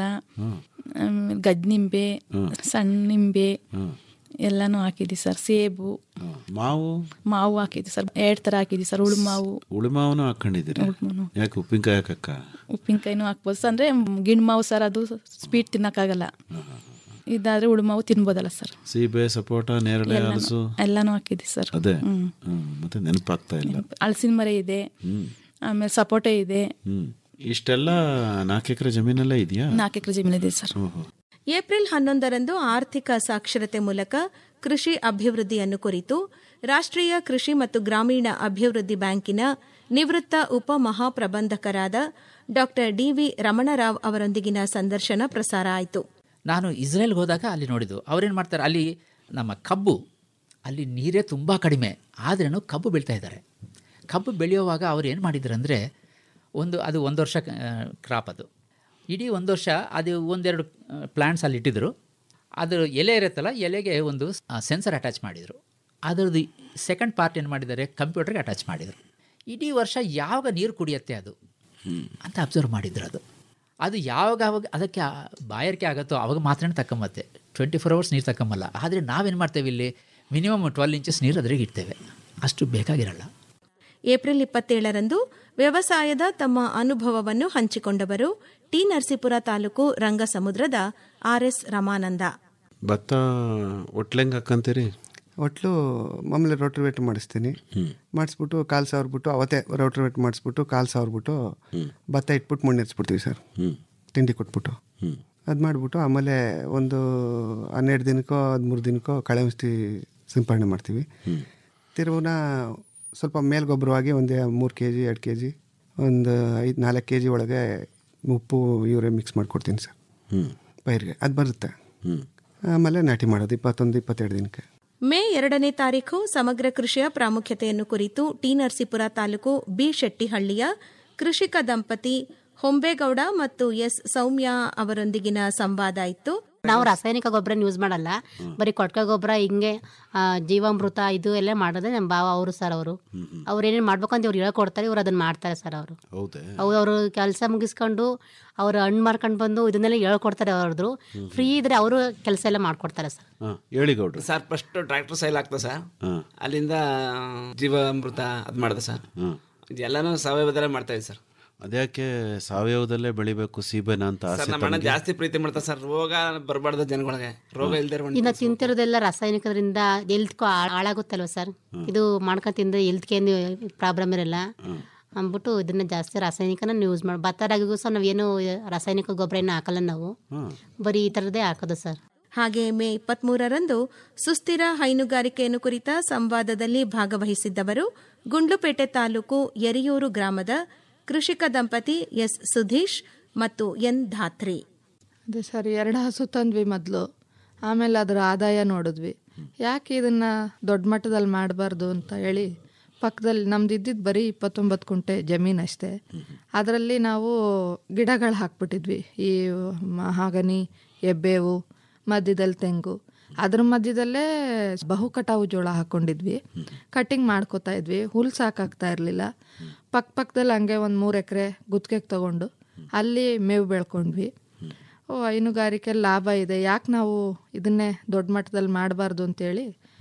ಗದ್ನಿಂಬೆ ಸಣ್ಣ ನಿಂಬೆ ಎಲ್ಲಾನು ಹಾಕಿದ್ವಿ ಸರ್ ಸೇಬು ಮಾವು ಮಾವು ಹಾಕಿದ್ವಿ ಸರ್ ಎರಡ್ ತರ ಹಾಕಿದ್ವಿ ಸರ್ ಉಳುಮಾವು ಉಳಿಮಾವನು ಹಾಕೊಂಡಿದ್ದೀರಿ ಯಾಕೆ ಉಪ್ಪಿನಕಾಯಿ ಹಾಕಕ್ಕ ಉಪ್ಪಿನಕಾಯಿನೂ ಹಾಕ್ಬೋದು ಸರ್ ಅಂದ್ರೆ ಗಿಣ್ಮಾವು ಸರ್ ಅದು ಸ್ವೀಟ್ ತಿನ್ನಕ್ಕಾಗಲ್ಲ ಇದಾದ್ರೆ ಉಳುಮಾವು ತಿನ್ಬೋದಲ್ಲ ಸರ್ ಸೀಬೆ ಸಪೋಟ ನೇರಳೆ ಎಲ್ಲಾನು- ಹಲಸು ಎಲ್ಲಾನು ಹಾಕಿದ್ವಿ ಸರ್ ಅದೇ ಹ್ಮ್. ಹ್ಮ್. ಮತ್ತೆ ನೆನಪಾಗ್ತಾ ಇಲ್ಲ ಹಲಸಿನ ಮರ ಇದೆ ಹ್ಮ್ ಆಮೇಲೆ ಸಪೋಟೆ ಇದೆ ಹ್ಮ್ ಇಷ್ಟೆಲ್ಲ ನಾಲ್ಕು ಎಕರೆ ಜಮೀನಲ್ಲೇ ಇದೆಯಾ ನಾಲ್ಕು ಎಕರೆ ಜಮೀನಿದೆ ಸರ್ ಓಹೋ ಏಪ್ರಿಲ್ ಹನ್ನೊಂದರಂದು ಆರ್ಥಿಕ ಸಾಕ್ಷರತೆ ಮೂಲಕ ಕೃಷಿ ಅಭಿವೃದ್ಧಿಯನ್ನು ಕುರಿತು ರಾಷ್ಟ್ರೀಯ ಕೃಷಿ ಮತ್ತು ಗ್ರಾಮೀಣ ಅಭಿವೃದ್ಧಿ ಬ್ಯಾಂಕಿನ ನಿವೃತ್ತ ಉಪ ಮಹಾಪ್ರಬಂಧಕರಾದ ಡಾ ಡಿವಿ ರಮಣರಾವ್ ಅವರೊಂದಿಗಿನ ಸಂದರ್ಶನ ಪ್ರಸಾರ ಆಯಿತು ನಾನು ಇಸ್ರೇಲ್ಗೆ ಹೋದಾಗ ಅಲ್ಲಿ ನೋಡಿದ್ದು ಅವ್ರೇನು ಮಾಡ್ತಾರೆ ಅಲ್ಲಿ ನಮ್ಮ ಕಬ್ಬು ಅಲ್ಲಿ ನೀರೇ ತುಂಬ ಕಡಿಮೆ ಆದ್ರೂ ಕಬ್ಬು ಬೆಳೀತಾ ಇದ್ದಾರೆ ಕಬ್ಬು ಬೆಳೆಯುವಾಗ ಅವ್ರು ಏನು ಮಾಡಿದ್ರು ಅಂದರೆ ಒಂದು ಅದು ಒಂದು ವರ್ಷ ಕ್ರಾಪ್ ಅದು ಇಡೀ ಒಂದು ವರ್ಷ ಅದು ಒಂದೆರಡು ಪ್ಲ್ಯಾಂಟ್ಸ್ ಅಲ್ಲಿ ಇಟ್ಟಿದ್ರು ಅದ್ರ ಎಲೆ ಇರುತ್ತಲ್ಲ ಎಲೆಗೆ ಒಂದು ಸೆನ್ಸರ್ ಅಟ್ಯಾಚ್ ಮಾಡಿದರು ಅದರದ್ದು ಸೆಕೆಂಡ್ ಪಾರ್ಟ್ ಏನು ಮಾಡಿದ್ದಾರೆ ಕಂಪ್ಯೂಟರ್ಗೆ ಅಟ್ಯಾಚ್ ಮಾಡಿದರು ಇಡೀ ವರ್ಷ ಯಾವಾಗ ನೀರು ಕುಡಿಯುತ್ತೆ ಅದು ಅಂತ ಅಬ್ಸರ್ವ್ ಮಾಡಿದ್ರು ಅದು ಅದು ಯಾವಾಗ ಅವಾಗ ಅದಕ್ಕೆ ಆ ಬಾಯಾರಿಕೆ ಆಗುತ್ತೋ ಅವಾಗ ಮಾತ್ರ ತಕೊಂಬತ್ತೆ ಟ್ವೆಂಟಿ ಫೋರ್ ಅವರ್ಸ್ ನೀರು ತಕೊಂಬಲ್ಲ ಆದರೆ ನಾವೇನು ಮಾಡ್ತೇವೆ ಇಲ್ಲಿ ಮಿನಿಮಮ್ ಟ್ವೆಲ್ ಇಂಚಸ್ ನೀರು ಅದ್ರಿಗೆ ಇಡ್ತೇವೆ ಅಷ್ಟು ಬೇಕಾಗಿರಲ್ಲ ಏಪ್ರಿಲ್ ಇಪ್ಪತ್ತೇಳರಂದು ವ್ಯವಸಾಯದ ತಮ್ಮ ಅನುಭವವನ್ನು ಹಂಚಿಕೊಂಡವರು ಟಿ ನರಸೀಪುರ ತಾಲೂಕು ರಂಗಸಮುದ್ರದ ಆರ್ಎಸ್ ರಮಾನಂದ ಭತ್ತ ಒಟ್ಲೆಂಗ್ ಹಾಕಂತೀರಿ ಒಟ್ಲು ಮಾಮೂಲಿ ರೋಟ್ರಿವೇಟ್ ಮಾಡಿಸ್ತೀನಿ ಮಾಡಿಸ್ಬಿಟ್ಟು ಕಾಲು ಸಾವಿರ ಅವತ್ತೇ ರೋಟ್ರಿವೇಟ್ ಮಾಡಿಸ್ಬಿಟ್ಟು ಕಾಲು ಸಾವಿರ ಭತ್ತ ಇಟ್ಬಿಟ್ಟು ಮಣ್ಣಿರ್ಸ್ಬಿಡ್ತೀವಿ ಸರ್ ತಿಂಡಿ ಕೊಟ್ಬಿಟ್ಟು ಅದು ಮಾಡಿಬಿಟ್ಟು ಆಮೇಲೆ ಒಂದು ಹನ್ನೆರಡು ದಿನಕ್ಕೋ ಹದಿಮೂರು ದಿನಕ್ಕೋ ಕಳೆ ಔಷಧಿ ಸಿಂಪಡಣೆ ಮಾಡ್ತೀವಿ ತಿರುವನ ಸ್ವಲ್ಪ ಮೇಲ್ಗೊಬ್ಬರವಾಗಿ ಒಂದು ಮೂರು ಕೆ ಜಿ ಎರಡು ಕೆ ಜಿ ಒಂದು ಐದು ನಾಲ್ಕು ಕೆ ಜಿ ಒಳಗೆ ಉಪ್ಪು ಯೂರಿಯಾ ಮಿಕ್ಸ್ ಮಾಡಿಕೊಡ್ತೀನಿ ಸರ್ ಪೈರಿಗೆ ಅದು ಬರುತ್ತೆ ಆಮೇಲೆ ನಾಟಿ ಮಾಡೋದು ಇಪ್ಪತ್ತೊಂದು ಇಪ್ಪತ್ತೆರಡು ದಿನಕ್ಕೆ ಮೇ ಎರಡನೇ ತಾರೀಖು ಸಮಗ್ರ ಕೃಷಿಯ ಪ್ರಾಮುಖ್ಯತೆಯನ್ನು ಕುರಿತು ಟಿ ನರಸೀಪುರ ತಾಲೂಕು ಬಿ ಶೆಟ್ಟಿಹಳ್ಳಿಯ ಕೃಷಿಕ ದಂಪತಿ ಹೊಂಬೇಗೌಡ ಮತ್ತು ಎಸ್ ಸೌಮ್ಯ ಅವರೊಂದಿಗಿನ ಸಂವಾದ ಇತ್ತು ನಾವು ರಾಸಾಯನಿಕ ಗೊಬ್ಬರ ಯೂಸ್ ಮಾಡಲ್ಲ ಬರೀ ಕೊಟ್ಕ ಗೊಬ್ಬರ ಹಿಂಗೆ ಆ, ಜೀವಾಮೃತ ಇದು ಎಲ್ಲ ಮಾಡೋದೇ ನಮ್ಮ ಭಾವ ಅವರು ಸರ್ ಅವರು ಅವ್ರು ಏನೇನು ಮಾಡ್ಬೇಕು ಅಂತ ಇವ್ರು ಹೇಳ್ಕೊಡ್ತಾರೆ ಇವ್ರು ಅದನ್ನ ಮಾಡ್ತಾರೆ ಸರ್ ಅವರು ಹೌದೇ ಅವು ಅವರು ಕೆಲಸ ಮುಗಿಸ್ಕೊಂಡು ಅವ್ರು ಹಣ್ಣು ಮಾರ್ಕೊಂಡು ಬಂದು ಇದನ್ನೆಲ್ಲ ಹೇಳ್ಕೊಡ್ತಾರೆ ಅವ್ರದ್ದು ಫ್ರೀ ಇದ್ರೆ ಅವರು ಕೆಲಸ ಎಲ್ಲ ಮಾಡ್ಕೊಡ್ತಾರೆ ಸರ್ ಹಾ ಹೇಳಿ ಗೌಡ್ರು ಸರ್ ಫಸ್ಟ್ ಟ್ರ್ಯಾಕ್ಟರ್ ಸೈಲ್ ಆಗ್ತದೆ ಸರ್ ಹಾ ಅಲ್ಲಿಂದ ಜೀವಾಮೃತ ಅದು ಮಾಡಿದೆ ಸರ್ ಇದೆಲ್ಲನೂ ಸಾವಯವದಲ್ಲೇ ಮಾಡ್ತಾ ಇದ್ದೀವಿ ಸರ್ ಅದ್ಯಾಕೆ ಸಾವಯವದಲ್ಲೇ ಬೆಳಿಬೇಕು ಸೀಬೆನ ಅಂತ ಸರ್ ಆಸೆ ನಮ್ಮ ಅಣ್ಣ ತಮ್ಗೆ? ಜಾಸ್ತಿ ಪ್ರೀತಿ ಮಾಡ್ತಾರೆ ಸರ್ ರೋಗ ಬರಬಾರ್ದು ಜನಗಳಿಗೆ ರೋಗ ಇಲ್ದೇ ಇನ್ನು ತಿಂತಿರೋದೆಲ್ಲ ರಾಸಾಯನಿಕದಿಂದ ಎಲ್ತ್ಕೋ ಹಾಳಾಗುತ್ತಲ್ವ ಸರ್ ಇದು ಮಾಡ್ಕೊಂಡು ತಿಂದ್ರೆ ಎಲ್ತ್ಕೇನು ಪ್ರಾಬ್ಲಮ್ ಇರಲ್ಲ ಅಂದ್ಬಿಟ್ಟು ಇದನ್ನ ಜಾಸ್ತಿ ರಾಸಾಯನಿಕನ ಯೂಸ್ ಮಾಡಿ ಭತ್ತ ರಾಗಿಗೂ ಸಹ ನಾವೇನು ರಾಸಾಯನಿಕ ಗೊಬ್ಬರ ಏನು ಹಾಕಲ್ಲ ನಾವು ಬರೀ ಈ ಥರದ್ದೇ ಹಾಕೋದು ಸರ್ ಹಾಗೆ ಮೇ ಇಪ್ಪತ್ಮೂರರಂದು ಸುಸ್ಥಿರ ಹೈನುಗಾರಿಕೆಯನ್ನು ಕುರಿತ ಸಂವಾದದಲ್ಲಿ ಭಾಗವಹಿಸಿದ್ದವರು ಗುಂಡ್ಲುಪೇಟೆ ತಾಲೂಕು ಯರಿಯೂರು ಗ್ರಾಮದ ಕೃಷಿಕ ದಂಪತಿ ಎಸ್ ಸುಧೀಶ್ ಮತ್ತು ಎನ್ ಧಾತ್ರಿ ಅದೇ ಸರ್ ಎರಡು ಹಸು ತಂದ್ವಿ ಮೊದಲು ಆಮೇಲೆ ಅದರ ಆದಾಯ ನೋಡಿದ್ವಿ ಯಾಕೆ ಇದನ್ನು ದೊಡ್ಡ ಮಟ್ಟದಲ್ಲಿ ಮಾಡಬಾರ್ದು ಅಂತ ಹೇಳಿ ಪಕ್ಕದಲ್ಲಿ ನಮ್ದು ಇದ್ದಿದ್ದು ಬರೀ ಇಪ್ಪತ್ತೊಂಬತ್ತು ಕುಂಟೆ ಜಮೀನು ಅಷ್ಟೇ ಅದರಲ್ಲಿ ನಾವು ಗಿಡಗಳು ಹಾಕ್ಬಿಟ್ಟಿದ್ವಿ ಈ ಮಹಾಗನಿ ಎಬ್ಬೇವು ಮಧ್ಯದಲ್ಲಿ ತೆಂಗು ಅದ್ರ ಮಧ್ಯದಲ್ಲೇ ಬಹು ಕಟಾವು ಜೋಳ ಹಾಕ್ಕೊಂಡಿದ್ವಿ ಕಟ್ಟಿಂಗ್ ಮಾಡ್ಕೋತಾ ಇದ್ವಿ ಹುಲ್ ಸಾಕಾಗ್ತಾ ಇರಲಿಲ್ಲ ಪಕ್ಕ ಪಕ್ಕದಲ್ಲಿ ಹಂಗೆ ಒಂದು ಮೂರು ಎಕರೆ ಗುತ್ತಿಗೆಗೆ ತಗೊಂಡು ಅಲ್ಲಿ ಮೇವು ಬೆಳ್ಕೊಂಡ್ವಿ ಓ ಹೈನುಗಾರಿಕೆ ಲಾಭ ಇದೆ ಯಾಕೆ ನಾವು ಇದನ್ನೇ ದೊಡ್ಡ ಮಟ್ಟದಲ್ಲಿ ಮಾಡಬಾರ್ದು ಅಂತೇಳಿ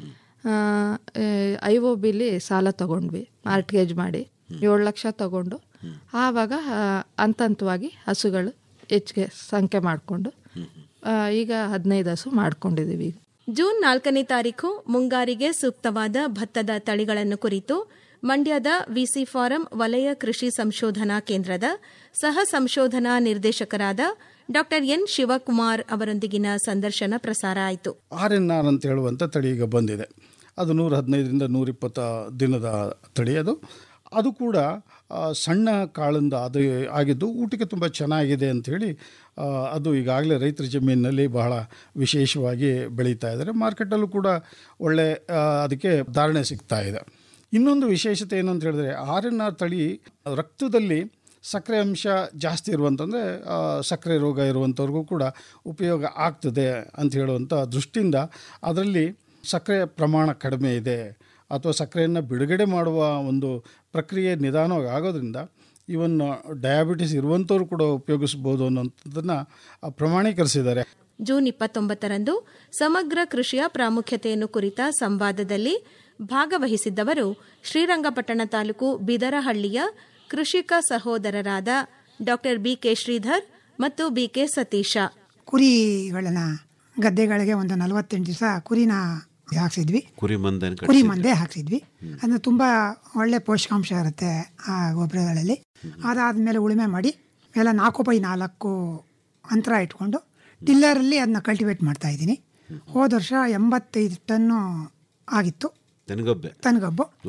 ಐ ಒ ಬಿಲಿ ಸಾಲ ತಗೊಂಡ್ವಿ ಮಾರ್ಟ್ಗೇಜ್ ಮಾಡಿ ಏಳು ಲಕ್ಷ ತಗೊಂಡು ಆವಾಗ ಆ, ಹಂತ ಹಂತವಾಗಿ ಹಸುಗಳು ಹೆಚ್ಚಿಗೆ ಸಂಖ್ಯೆ ಮಾಡಿಕೊಂಡು ಈಗ ಹದಿನೈದು ಹಸು ಮಾಡ್ಕೊಂಡಿದ್ದೀವಿ ಈಗ ಜೂನ್ ನಾಲ್ಕನೇ ತಾರೀಖು ಮುಂಗಾರಿಗೆ ಸೂಕ್ತವಾದ ಭತ್ತದ ತಳಿಗಳನ್ನು ಕುರಿತು ಮಂಡ್ಯದ ವಿಸಿ ಫಾರಂ ವಲಯ ಕೃಷಿ ಸಂಶೋಧನಾ ಕೇಂದ್ರದ ಸಹ ಸಂಶೋಧನಾ ನಿರ್ದೇಶಕರಾದ ಡಾ ಎನ್ ಶಿವಕುಮಾರ್ ಅವರೊಂದಿಗಿನ ಸಂದರ್ಶನ ಪ್ರಸಾರ ಆಯಿತು ಆರ್ ಎನ್ ಆರ್ ಅಂತ ಹೇಳುವಂಥ ತಳಿ ಈಗ ಬಂದಿದೆ ಅದು ನೂರ ಹದಿನೈದರಿಂದ ನೂರಿಪ್ಪತ್ತ ದಿನದ ತಳಿ ಅದು ಅದು ಕೂಡ ಆ, ಸಣ್ಣ ಕಾಳಿಂದ ಅದು ಆಗಿದ್ದು ಊಟಕ್ಕೆ ತುಂಬ ಚೆನ್ನಾಗಿದೆ ಅಂಥೇಳಿ ಅದು ಈಗಾಗಲೇ ರೈತರ ಜಮೀನಿನಲ್ಲಿ ಬಹಳ ವಿಶೇಷವಾಗಿ ಬೆಳೀತಾ ಇದ್ದಾರೆ ಮಾರ್ಕೆಟಲ್ಲೂ ಕೂಡ ಒಳ್ಳೆ ಆ, ಅದಕ್ಕೆ ಧಾರಣೆ ಸಿಗ್ತಾ ಇದೆ ಇನ್ನೊಂದು ವಿಶೇಷತೆ ಏನು ಅಂತ ಹೇಳಿದ್ರೆ ಆರ್ ಎನ್ ಆರ್ ತಳಿ ರಕ್ತದಲ್ಲಿ ಸಕ್ಕರೆ ಅಂಶ ಜಾಸ್ತಿ ಇರುವಂತಂದರೆ ಸಕ್ಕರೆ ರೋಗ ಇರುವಂಥವ್ರಿಗೂ ಕೂಡ ಉಪಯೋಗ ಆಗ್ತದೆ ಅಂತ ಹೇಳುವಂಥ ದೃಷ್ಟಿಯಿಂದ ಅದರಲ್ಲಿ ಸಕ್ಕರೆ ಪ್ರಮಾಣ ಕಡಿಮೆ ಇದೆ ಅಥವಾ ಸಕ್ಕರೆಯನ್ನು ಬಿಡುಗಡೆ ಮಾಡುವ ಒಂದು ಪ್ರಕ್ರಿಯೆ ನಿಧಾನವಾಗಿ ಆಗೋದ್ರಿಂದ ಇವನ್ ಡಯಾಬಿಟಿಸ್ ಇರುವಂಥವ್ರು ಕೂಡ ಉಪಯೋಗಿಸ್ಬೋದು ಅನ್ನೋಂಥದ್ದನ್ನು ಪ್ರಮಾಣೀಕರಿಸಿದ್ದಾರೆ ಜೂನ್ ಇಪ್ಪತ್ತೊಂಬತ್ತರಂದು ಸಮಗ್ರ ಕೃಷಿಯ ಪ್ರಾಮುಖ್ಯತೆಯನ್ನು ಕುರಿತ ಸಂವಾದದಲ್ಲಿ ಭಾಗವಹಿಸಿದ್ದವರು ಶ್ರೀರಂಗಪಟ್ಟಣ ತಾಲೂಕು ಬಿದರಹಳ್ಳಿಯ ಕೃಷಿಕ ಸಹೋದರರಾದ ಡಾ ಬಿಕೆ ಶ್ರೀಧರ್ ಮತ್ತು ಬಿಕೆ ಸತೀಶ ಕುರಿಗಳನ್ನ ಗದ್ದೆಗಳಿಗೆ ಒಂದು ನಲವತ್ತೆಂಟು ದಿವಸ ಕುರಿನ ಹಾಕ್ಸಿದ್ವಿ ಕುರಿ ಮಂದನ್ ಕುರಿ ಮಂದೆ ಹಾಕ್ಸಿದ್ವಿ ಅದನ್ನ ತುಂಬ ಒಳ್ಳೆ ಪೋಷಕಾಂಶ ಇರುತ್ತೆ ಆ ಗೊಬ್ಬರಗಳಲ್ಲಿ ಅದಾದಮೇಲೆ ಉಳುಮೆ ಮಾಡಿ ಎಲ್ಲ ನಾಲ್ಕು ಬೈ ನಾಲ್ಕು ಅಂತರ ಇಟ್ಕೊಂಡು ಟಿಲ್ಲರಲ್ಲಿ ಅದನ್ನ ಕಲ್ಟಿವೇಟ್ ಮಾಡ್ತಾ ಇದ್ದೀನಿ ಹೋದ ವರ್ಷ ಎಂಬತ್ತೈದು ಟನ್ನು ಆಗಿತ್ತು ತೆನಗಬ್ಬೆ ತನಗಬ್ಬು ಓ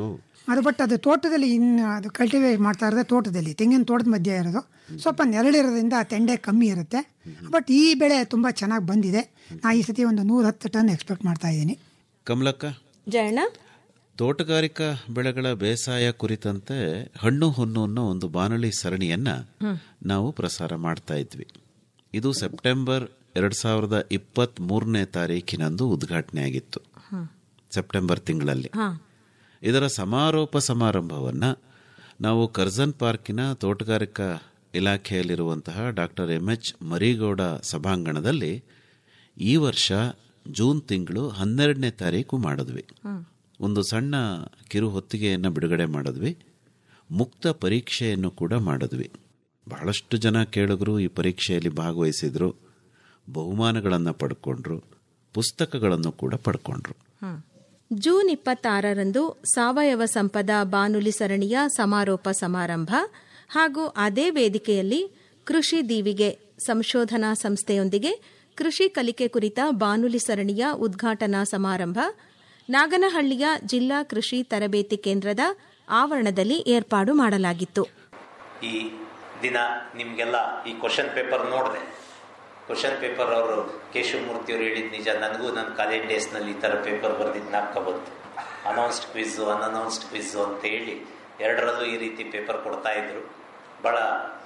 ಅದು ಬಟ್ ಅದು ತೋಟದಲ್ಲಿ ಇನ್ನು ಅದು ಕಲ್ಟಿವೇಟ್ ಮಾಡ್ತಾ ಇರೋದೇ ತೋಟದಲ್ಲಿ ತೆಂಗಿನ ತೋಟದ ಮಧ್ಯೆ ಇರೋದು ಸ್ವಲ್ಪ ನೆರಳಿರೋದ್ರಿಂದ ತೆಂಡೆ ಕಮ್ಮಿ ಇರುತ್ತೆ ಬಟ್ ಈ ಬೆಳೆ ತುಂಬ ಚೆನ್ನಾಗಿ ಬಂದಿದೆ ನಾ ಈ ಸತಿ ಒಂದು ನೂರ ಹತ್ತು ಟನ್ ಎಕ್ಸ್ಪೆಕ್ಟ್ ಮಾಡ್ತಾ ಇದ್ದೀನಿ ಕಮಲಕ್ಕ ಜಯಣ್ಣ ತೋಟಗಾರಿಕಾ ಬೆಳೆಗಳ ಬೇಸಾಯ ಕುರಿತಂತೆ ಹಣ್ಣು ಹೊನ್ನು ಅನ್ನೋ ಒಂದು ಬಾನುಲಿ ಸರಣಿಯನ್ನ ಹ್ಮ್. ನಾವು ಪ್ರಸಾರ ಮಾಡ್ತಾ ಇದ್ವಿ ಇದು ಸೆಪ್ಟೆಂಬರ್ ಎರಡ್ ಸಾವಿರದ ಇಪ್ಪತ್ತ್ ಮೂರನೇ ತಾರೀಕಿನಂದು ಉದ್ಘಾಟನೆ ಆಗಿತ್ತು ಹ್ಮ್. ಸೆಪ್ಟೆಂಬರ್ ತಿಂಗಳಲ್ಲಿ ಹಾ ಇದರ ಸಮಾರೋಪ ಸಮಾರಂಭವನ್ನ ನಾವು ಕರ್ಜನ್ ಪಾರ್ಕಿನ ತೋಟಗಾರಿಕಾ ಇಲಾಖೆಯಲ್ಲಿರುವಂತಹ ಡಾಕ್ಟರ್ ಎಂ ಎಚ್ ಮರಿಗೌಡ ಸಭಾಂಗಣದಲ್ಲಿ ಈ ವರ್ಷ ಜೂನ್ ತಿಂಗಳು ಹನ್ನೆರಡನೇ ತಾರೀಕು ಮಾಡಿದ್ವಿ ಹ್ಮ್. ಒಂದು ಸಣ್ಣ ಕಿರು ಹೊತ್ತಿಗೆಯನ್ನು ಬಿಡುಗಡೆ ಮಾಡಿದ್ವಿ ಮುಕ್ತ ಪರೀಕ್ಷೆಯನ್ನು ಕೂಡ ಮಾಡಿದ್ವಿ ಬಹಳಷ್ಟು ಜನ ಕೇಳುಗರು ಈ ಪರೀಕ್ಷೆಯಲ್ಲಿ ಭಾಗವಹಿಸಿದ್ರು ಬಹುಮಾನಗಳನ್ನು ಪಡ್ಕೊಂಡ್ರು ಪುಸ್ತಕಗಳನ್ನು ಕೂಡ ಪಡ್ಕೊಂಡ್ರು ಹ್ಮ್. ಜೂನ್ ಇಪ್ಪತ್ತಾರರಂದು ಸಾವಯವ ಸಂಪದ ಬಾನುಲಿ ಸರಣಿಯ ಸಮಾರೋಪ ಸಮಾರಂಭ ಹಾಗೂ ಅದೇ ವೇದಿಕೆಯಲ್ಲಿ ಕೃಷಿ ದೀವಿಗೆ ಸಂಶೋಧನಾ ಸಂಸ್ಥೆಯೊಂದಿಗೆ ಕೃಷಿ ಕಲಿಕೆ ಕುರಿತ ಬಾನುಲಿ ಸರಣಿಯ ಉದ್ಘಾಟನಾ ಸಮಾರಂಭ ನಾಗನಹಳ್ಳಿಯ ಜಿಲ್ಲಾ ಕೃಷಿ ತರಬೇತಿ ಕೇಂದ್ರದ ಆವರಣದಲ್ಲಿ ಏರ್ಪಾಡು ಮಾಡಲಾಗಿತ್ತು ಈ ದಿನ ನಿಮಗೆಲ್ಲ ಈ ಕ್ವಶನ್ ಪೇಪರ್ ನೋಡಿದೆ ಕ್ವಶನ್ ಪೇಪರ್ ಅವರು ಕೇಶವಮೂರ್ತಿ ಅವರು ಹೇಳಿದ ನಿಜ ನನಗೂ ನನ್ನ ಕಾಲೇಜ್ ಡೇಸ್ನಲ್ಲಿ ಈ ಥರ ಪೇಪರ್ ಬರೆದಿದ್ದು ನಾಲ್ಕ ಬಂತು ಅನೌನ್ಸ್ಡ್ ಕ್ವಿಝು ಅನ್ಅನೌನ್ಸ್ಡ್ ಕ್ವಿಝು ಅಂತ ಹೇಳಿ ಎರಡರಲ್ಲೂ ಈ ರೀತಿ ಪೇಪರ್ ಕೊಡ್ತಾ ಇದ್ರು ಭಾಳ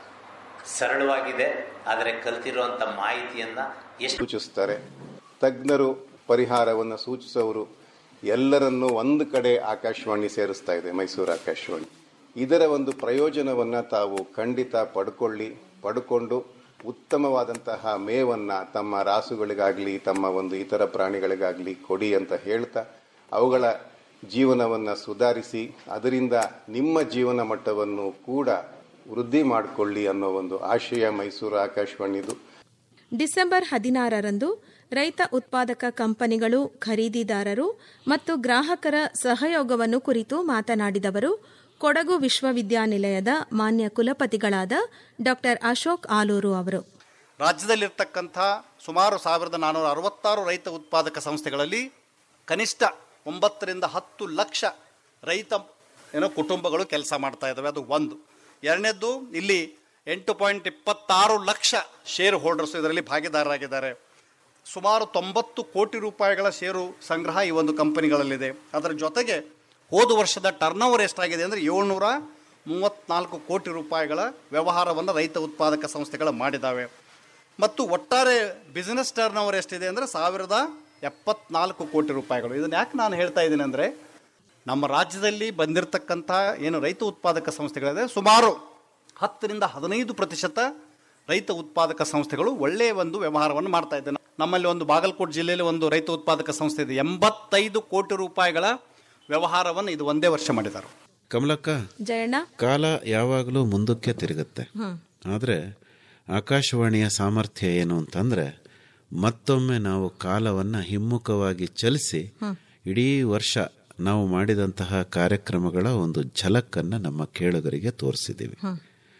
ಸರಳವಾಗಿದೆ ಆದರೆ ಕಲ್ತಿರುವಂಥ ಮಾಹಿತಿಯನ್ನು ಎಷ್ಟು ಸೂಚಿಸುತ್ತಾರೆ ತಜ್ಞರು ಪರಿಹಾರವನ್ನು ಸೂಚಿಸುವವರು ಎಲ್ಲರನ್ನೂ ಒಂದು ಕಡೆ ಆಕಾಶವಾಣಿ ಸೇರಿಸ್ತಾ ಇದೆ ಮೈಸೂರು ಆಕಾಶವಾಣಿ ಇದರ ಒಂದು ಪ್ರಯೋಜನವನ್ನು ತಾವು ಖಂಡಿತ ಪಡ್ಕೊಳ್ಳಿ ಪಡ್ಕೊಂಡು ಉತ್ತಮವಾದಂತಹ ಮೇವನ್ನು ತಮ್ಮ ರಾಸುಗಳಿಗಾಗಲಿ ತಮ್ಮ ಒಂದು ಇತರ ಪ್ರಾಣಿಗಳಿಗಾಗಲಿ ಕೊಡಿ ಅಂತ ಹೇಳ್ತಾ ಅವುಗಳ ಜೀವನವನ್ನು ಸುಧಾರಿಸಿ ಅದರಿಂದ ನಿಮ್ಮ ಜೀವನ ಮಟ್ಟವನ್ನು ಕೂಡ ವೃದ್ಧಿ ಮಾಡಿಕೊಳ್ಳಿ ಅನ್ನೋ ಒಂದು ಆಶಯ ಮೈಸೂರು ಆಕಾಶವಾಣಿದು ಡಿಸೆಂಬರ್ ಹದಿನಾರರಂದು ರೈತ ಉತ್ಪಾದಕ ಕಂಪನಿಗಳು ಖರೀದಿದಾರರು ಮತ್ತು ಗ್ರಾಹಕರ ಸಹಯೋಗವನ್ನು ಕುರಿತು ಮಾತನಾಡಿದವರು ಕೊಡಗು ವಿಶ್ವವಿದ್ಯಾನಿಲಯದ ಮಾನ್ಯ ಕುಲಪತಿಗಳಾದ ಡಾ ಅಶೋಕ್ ಆಲೂರು ಅವರು ರಾಜ್ಯದಲ್ಲಿರ್ತಕ್ಕಂಥ ಸುಮಾರು ಸಾವಿರದ ನಾನ್ನೂರ ಅರವತ್ತಾರು ರೈತ ಉತ್ಪಾದಕ ಸಂಸ್ಥೆಗಳಲ್ಲಿ ಕನಿಷ್ಠ ಒಂಬತ್ತರಿಂದ ಹತ್ತು ಲಕ್ಷ ರೈತ ಏನೋ ಕುಟುಂಬಗಳು ಕೆಲಸ ಮಾಡ್ತಾ ಇದ್ದಾವೆ ಅದು ಒಂದು ಎರಡನೇದ್ದು ಇಲ್ಲಿ ಎಂಟು ಪಾಯಿಂಟ್ ಇಪ್ಪತ್ತಾರು ಲಕ್ಷ ಶೇರ್ ಹೋಲ್ಡರ್ಸ್ ಇದರಲ್ಲಿ ಭಾಗಿದಾರರಾಗಿದ್ದಾರೆ ಸುಮಾರು ತೊಂಬತ್ತು ಕೋಟಿ ರೂಪಾಯಿಗಳ ಷೇರು ಸಂಗ್ರಹ ಈ ಒಂದು ಕಂಪನಿಗಳಲ್ಲಿದೆ ಅದರ ಜೊತೆಗೆ ಹೋದ ವರ್ಷದ ಟರ್ನ್ ಓವರ್ ಎಷ್ಟಾಗಿದೆ ಅಂದರೆ ಏಳ್ನೂರ ಮೂವತ್ತ್ನಾಲ್ಕು ಕೋಟಿ ರೂಪಾಯಿಗಳ ವ್ಯವಹಾರವನ್ನು ರೈತ ಉತ್ಪಾದಕ ಸಂಸ್ಥೆಗಳು ಮಾಡಿದ್ದಾವೆ ಮತ್ತು ಒಟ್ಟಾರೆ ಬಿಸಿನೆಸ್ ಟರ್ನ್ ಓವರ್ ಎಷ್ಟಿದೆ ಅಂದರೆ ಸಾವಿರದ ಎಪ್ಪತ್ನಾಲ್ಕು ಕೋಟಿ ರೂಪಾಯಿಗಳು ಇದನ್ನು ಯಾಕೆ ನಾನು ಹೇಳ್ತಾ ಇದ್ದೀನಿ ಅಂದರೆ ನಮ್ಮ ರಾಜ್ಯದಲ್ಲಿ ಬಂದಿರತಕ್ಕಂಥ ಏನು ರೈತ ಉತ್ಪಾದಕ ಸಂಸ್ಥೆಗಳಿದೆ ಸುಮಾರು ಹತ್ತರಿಂದ ಹದಿನೈದು ಪ್ರತಿಶತ ರೈತ ಉತ್ಪಾದಕ ಸಂಸ್ಥೆಗಳು ಒಳ್ಳೆಯ ಒಂದು ವ್ಯವಹಾರವನ್ನು ಮಾಡ್ತಾ ಇದ್ದಾರೆ ನಮ್ಮಲ್ಲಿ ಒಂದು ಬಾಗಲಕೋಟೆ ಜಿಲ್ಲೆಯಲ್ಲಿ ಒಂದು ರೈತ ಉತ್ಪಾದಕ ಸಂಸ್ಥೆ ಇದೆ ಎಂಬತ್ತೈದು ಕೋಟಿ ರೂಪಾಯಿಗಳ ವ್ಯವಹಾರವನ್ನು ಇದು ಒಂದೇ ವರ್ಷ ಮಾಡಿದ್ದಾರೆ ಕಮಲಕ್ಕ ಜಯಣ್ಣ ಕಾಲ ಯಾವಾಗಲೂ ಮುಂದಕ್ಕೆ ತಿರುಗುತ್ತೆ ಹ್ಮ್. ಆದರೆ ಆಕಾಶವಾಣಿಯ ಸಾಮರ್ಥ್ಯ ಏನು ಅಂತಂದ್ರೆ ಮತ್ತೊಮ್ಮೆ ನಾವು ಕಾಲವನ್ನು ಹಿಮ್ಮುಖವಾಗಿ ಚಲಿಸಿ ಹ್ಮ್. ಇಡೀ ವರ್ಷ ನಾವು ಮಾಡಿದಂತಹ ಕಾರ್ಯಕ್ರಮಗಳ ಒಂದು ಝಲಕ್ಕನ್ನು ನಮ್ಮ ಕೇಳುಗರಿಗೆ ತೋರಿಸಿದ್ದೀವಿ ಹ್ಮ್.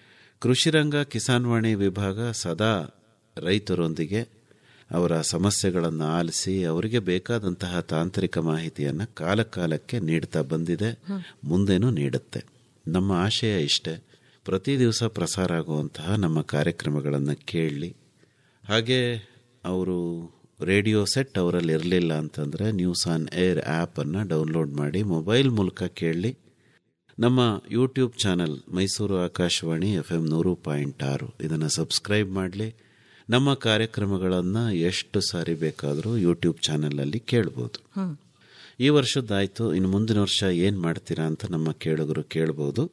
ಕೃಷಿರಂಗ ಕಿಸಾನ್ವಾಣಿ ವಿಭಾಗ ಸದಾ ರೈತರೊಂದಿಗೆ ಅವರ ಸಮಸ್ಯೆಗಳನ್ನು ಆಲಿಸಿ ಅವರಿಗೆ ಬೇಕಾದಂತಹ ತಾಂತ್ರಿಕ ಮಾಹಿತಿಯನ್ನು ಕಾಲಕಾಲಕ್ಕೆ ನೀಡ್ತಾ ಬಂದಿದೆ ಹ್ಮ್. ಮುಂದೇನೂ ನೀಡುತ್ತೆ ನಮ್ಮ ಆಶಯ ಇಷ್ಟೇ ಪ್ರತಿ ದಿವಸ ಪ್ರಸಾರ ಆಗುವಂತಹ ನಮ್ಮ ಕಾರ್ಯಕ್ರಮಗಳನ್ನು ಕೇಳಲಿ ಹಾಗೆ ಅವರು ರೇಡಿಯೋ ಸೆಟ್ ಅವರಲ್ಲಿ ಇರಲಿಲ್ಲ ಅಂತಂದರೆ ನ್ಯೂಸ್ ಆನ್ ಏರ್ ಆ್ಯಪನ್ನು ಡೌನ್ಲೋಡ್ ಮಾಡಿ ಮೊಬೈಲ್ ಮೂಲಕ ಕೇಳಲಿ ನಮ್ಮ YouTube channel Mysuru Akashvani FM ಎಂ ನೂರು ಪಾಯಿಂಟ್ ಆರು ಇದನ್ನು ಸಬ್ಸ್ಕ್ರೈಬ್ ಮಾಡಲಿ ನಮ್ಮ ಕಾರ್ಯಕ್ರಮಗಳನ್ನು ಎಷ್ಟು ಸಾರಿ ಬೇಕಾದರೂ ಯೂಟ್ಯೂಬ್ ಚಾನಲಲ್ಲಿ ಕೇಳ್ಬೋದು ಹ್ಮ್. ಈ ವರ್ಷದ್ದಾಯಿತು ಇನ್ನು ಮುಂದಿನ ವರ್ಷ ಏನು ಮಾಡ್ತೀರಾ ಅಂತ ನಮ್ಮ ಕೇಳುಗರು ಕೇಳ್ಬೋದು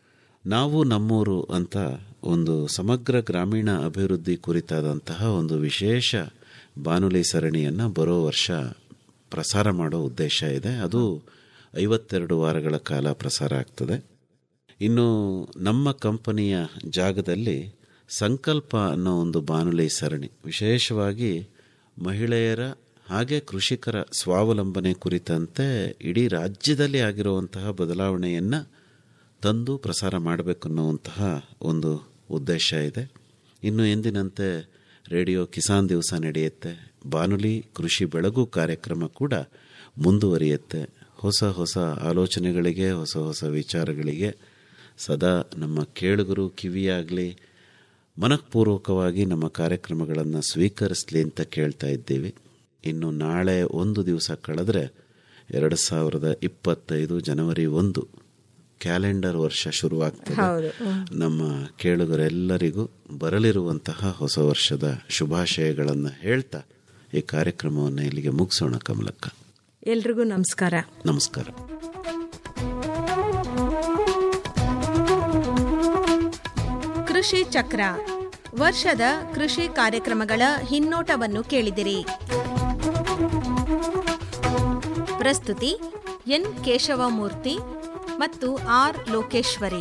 ನಾವು ನಮ್ಮೂರು ಅಂತ ಒಂದು ಸಮಗ್ರ ಗ್ರಾಮೀಣ ಅಭಿವೃದ್ಧಿ ಕುರಿತಾದಂತಹ ಒಂದು ವಿಶೇಷ ಬಾನುಲಿ ಸರಣಿಯನ್ನು ಬರೋ ವರ್ಷ ಪ್ರಸಾರ ಮಾಡೋ ಉದ್ದೇಶ ಇದೆ ಅದು ಐವತ್ತೆರಡು ವಾರಗಳ ಕಾಲ ಪ್ರಸಾರ ಆಗ್ತದೆ ಇನ್ನು ನಮ್ಮ ಕಂಪನಿಯ ಜಾಗದಲ್ಲಿ ಸಂಕಲ್ಪ ಅನ್ನೋ ಒಂದು ಬಾನುಲಿ ಸರಣಿ ವಿಶೇಷವಾಗಿ ಮಹಿಳೆಯರ ಹಾಗೆ ಕೃಷಿಕರ ಸ್ವಾವಲಂಬನೆ ಕುರಿತಂತೆ ಇಡೀ ರಾಜ್ಯದಲ್ಲಿ ಆಗಿರುವಂತಹ ಬದಲಾವಣೆಯನ್ನು ತಂದು ಪ್ರಸಾರ ಮಾಡಬೇಕನ್ನುವಂತಹ ಒಂದು ಉದ್ದೇಶ ಇದೆ ಇನ್ನು ಎಂದಿನಂತೆ ರೇಡಿಯೋ ಕಿಸಾನ್ ದಿವಸ ನಡೆಯುತ್ತೆ ಬಾನುಲಿ ಕೃಷಿ ಬೆಳಗು ಕಾರ್ಯಕ್ರಮ ಕೂಡ ಮುಂದುವರಿಯುತ್ತೆ ಹೊಸ ಹೊಸ ಆಲೋಚನೆಗಳಿಗೆ ಹೊಸ ಹೊಸ ವಿಚಾರಗಳಿಗೆ ಸದಾ ನಮ್ಮ ಕೇಳುಗರು ಕಿವಿಯಾಗಲಿ ಮನಃಪೂರ್ವಕವಾಗಿ ನಮ್ಮ ಕಾರ್ಯಕ್ರಮಗಳನ್ನು ಸ್ವೀಕರಿಸಲಿ ಅಂತ ಕೇಳ್ತಾ ಇದ್ದೀವಿ ಇನ್ನು ನಾಳೆ ಒಂದು ದಿವಸ ಕಳೆದ್ರೆ ಎರಡು ಸಾವಿರದ ಇಪ್ಪತ್ತೈದು ಜನವರಿ ಒಂದು ಕ್ಯಾಲೆಂಡರ್ ವರ್ಷ ಶುರುವಾಗ್ತದೆ ಹೌದು. ಹ್ಮ್. ನಮ್ಮ ಕೇಳುಗರೆಲ್ಲರಿಗೂ ಬರಲಿರುವಂತಹ ಹೊಸ ವರ್ಷದ ಶುಭಾಶಯಗಳನ್ನು ಹೇಳ್ತಾ ಈ ಕಾರ್ಯಕ್ರಮವನ್ನು ಇಲ್ಲಿಗೆ ಮುಗಿಸೋಣ ಕಮಲಕ್ಕ ಎಲ್ರಿಗೂ ನಮಸ್ಕಾರ ನಮಸ್ಕಾರ ಕೃಷಿ ಚಕ್ರ ವರ್ಷದ ಕೃಷಿ ಕಾರ್ಯಕ್ರಮಗಳ ಹಿನ್ನೋಟವನ್ನು ಕೇಳಿದಿರಿ ಪ್ರಸ್ತುತಿ ಎನ್ ಕೇಶವಮೂರ್ತಿ ಮತ್ತು ಆರ್ ಲೋಕೇಶ್ವರಿ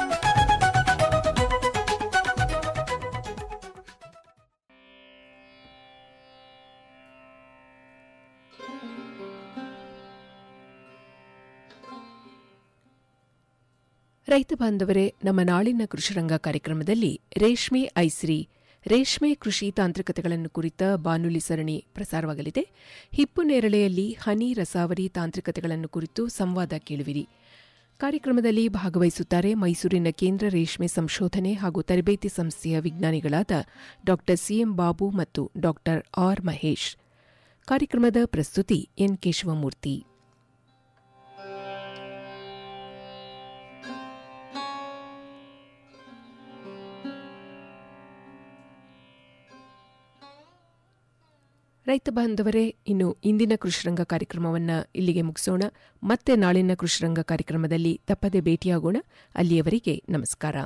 ರೈತ ಬಾಂಧವರೇ ನಮ್ಮ ನಾಳಿನ ಕೃಷಿರಂಗ ಕಾರ್ಯಕ್ರಮದಲ್ಲಿ ರೇಷ್ಮೆ ಐಸ್ರಿ ರೇಷ್ಮೆ ಕೃಷಿ ತಾಂತ್ರಿಕತೆಗಳನ್ನು ಕುರಿತ ಬಾನುಲಿ ಸರಣಿ ಪ್ರಸಾರವಾಗಲಿದೆ ಹಿಪ್ಪು ನೇರಳೆಯಲ್ಲಿ ಹನಿ ರಸಾವರಿ ತಾಂತ್ರಿಕತೆಗಳನ್ನು ಕುರಿತು ಸಂವಾದ ಕೇಳುವಿರಿ ಕಾರ್ಯಕ್ರಮದಲ್ಲಿ ಭಾಗವಹಿಸುತ್ತಾರೆ ಮೈಸೂರಿನ ಕೇಂದ್ರ ರೇಷ್ಮೆ ಸಂಶೋಧನೆ ಹಾಗೂ ತರಬೇತಿ ಸಂಸ್ಥೆಯ ವಿಜ್ಞಾನಿಗಳಾದ ಡಾ ಸಿಎಂ ಬಾಬು ಮತ್ತು ಡಾ ಆರ್ ಮಹೇಶ್ ಕಾರ್ಯಕ್ರಮದ ಪ್ರಸ್ತುತಿ ಎನ್ ಕೇಶವಮೂರ್ತಿ ರೈತ ಬಾಂಧವರೇ ಇನ್ನು ಇಂದಿನ ಕೃಷಿರಂಗ ಕಾರ್ಯಕ್ರಮವನ್ನು ಇಲ್ಲಿಗೆ ಮುಗಿಸೋಣ ಮತ್ತೆ ನಾಳಿನ ಕೃಷಿರಂಗ ಕಾರ್ಯಕ್ರಮದಲ್ಲಿ ತಪ್ಪದೆ ಭೇಟಿಯಾಗೋಣ ಅಲ್ಲಿಯವರೆಗೆ ನಮಸ್ಕಾರ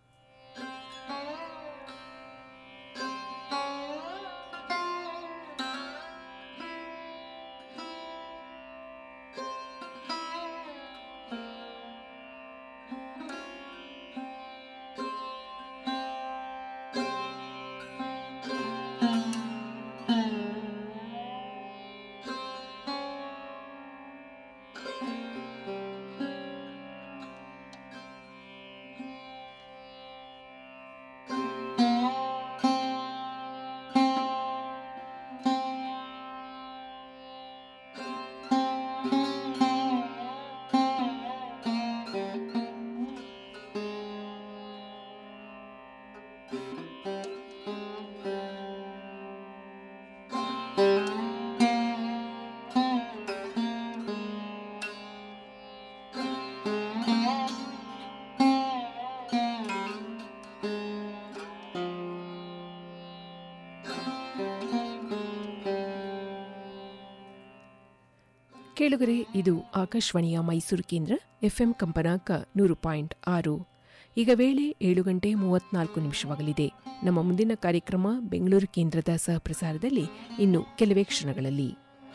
ಕೇಳುಗರೆ ಇದು ಆಕಾಶವಾಣಿಯ ಮೈಸೂರು ಕೇಂದ್ರ ಎಫ್ಎಂ ಕಂಪನಾಂಕ ನೂರು ಪಾಯಿಂಟ್ ಆರು ಈಗ ವೇಳೆ ಏಳು ಗಂಟೆ ಮೂವತ್ನಾಲ್ಕು ನಿಮಿಷವಾಗಲಿದೆ ನಮ್ಮ ಮುಂದಿನ ಕಾರ್ಯಕ್ರಮ ಬೆಂಗಳೂರು ಕೇಂದ್ರದ ಸಹಪ್ರಸಾರದಲ್ಲಿ ಇನ್ನು ಕೆಲವೇ ಕ್ಷಣಗಳಲ್ಲಿ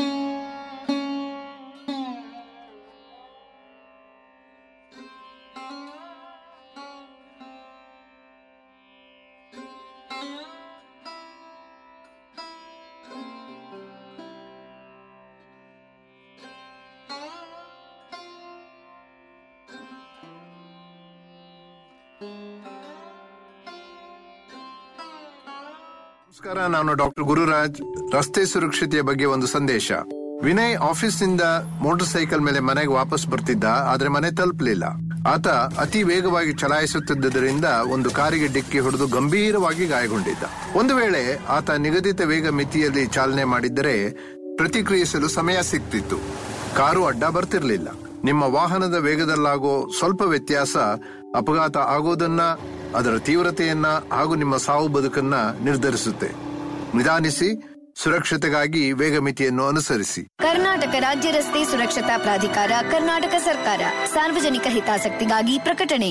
ನಮಸ್ಕಾರ ನಾನು ಡಾಕ್ಟರ್ ಗುರುರಾಜ್ ರಸ್ತೆ ಸುರಕ್ಷತೆಯ ಬಗ್ಗೆ ಒಂದು ಸಂದೇಶ ವಿನಯ್ ಆಫೀಸ್ನಿಂದ ಮೋಟಾರ್ ಸೈಕಲ್ ಮೇಲೆ ಮನೆಗೆ ವಾಪಸ್ ಬರ್ತಿದ್ದ ಆದ್ರೆ ಮನೆ ತಲುಪಲಿಲ್ಲ ಆತ ಅತಿ ವೇಗವಾಗಿ ಚಲಾಯಿಸುತ್ತಿದ್ದರಿಂದ ಒಂದು ಕಾರಿಗೆ ಡಿಕ್ಕಿ ಹೊಡೆದು ಗಂಭೀರವಾಗಿ ಗಾಯಗೊಂಡಿದ್ದ ಒಂದು ವೇಳೆ ಆತ ನಿಗದಿತ ವೇಗ ಮಿತಿಯಲ್ಲಿ ಚಾಲನೆ ಮಾಡಿದ್ದರೆ ಪ್ರತಿಕ್ರಿಯಿಸಲು ಸಮಯ ಸಿಗ್ತಿತ್ತು ಕಾರು ಅಡ್ಡ ಬರ್ತಿರ್ಲಿಲ್ಲ ನಿಮ್ಮ ವಾಹನದ ವೇಗದಲ್ಲಾಗೋ ಸ್ವಲ್ಪ ವ್ಯತ್ಯಾಸ ಅಪಘಾತ ಆಗೋದನ್ನ ಅದರ ತೀವ್ರತೆಯನ್ನ ಹಾಗೂ ನಿಮ್ಮ ಸಾವು ಬದುಕನ್ನ ನಿರ್ಧರಿಸುತ್ತೆ ನಿಧಾನಿಸಿ ಸುರಕ್ಷತೆಗಾಗಿ ವೇಗ ಮಿತಿಯನ್ನು ಅನುಸರಿಸಿ ಕರ್ನಾಟಕ ರಾಜ್ಯ ರಸ್ತೆ ಸುರಕ್ಷತಾ ಪ್ರಾಧಿಕಾರ ಕರ್ನಾಟಕ ಸರ್ಕಾರ ಸಾರ್ವಜನಿಕ ಹಿತಾಸಕ್ತಿಗಾಗಿ ಪ್ರಕಟಣೆ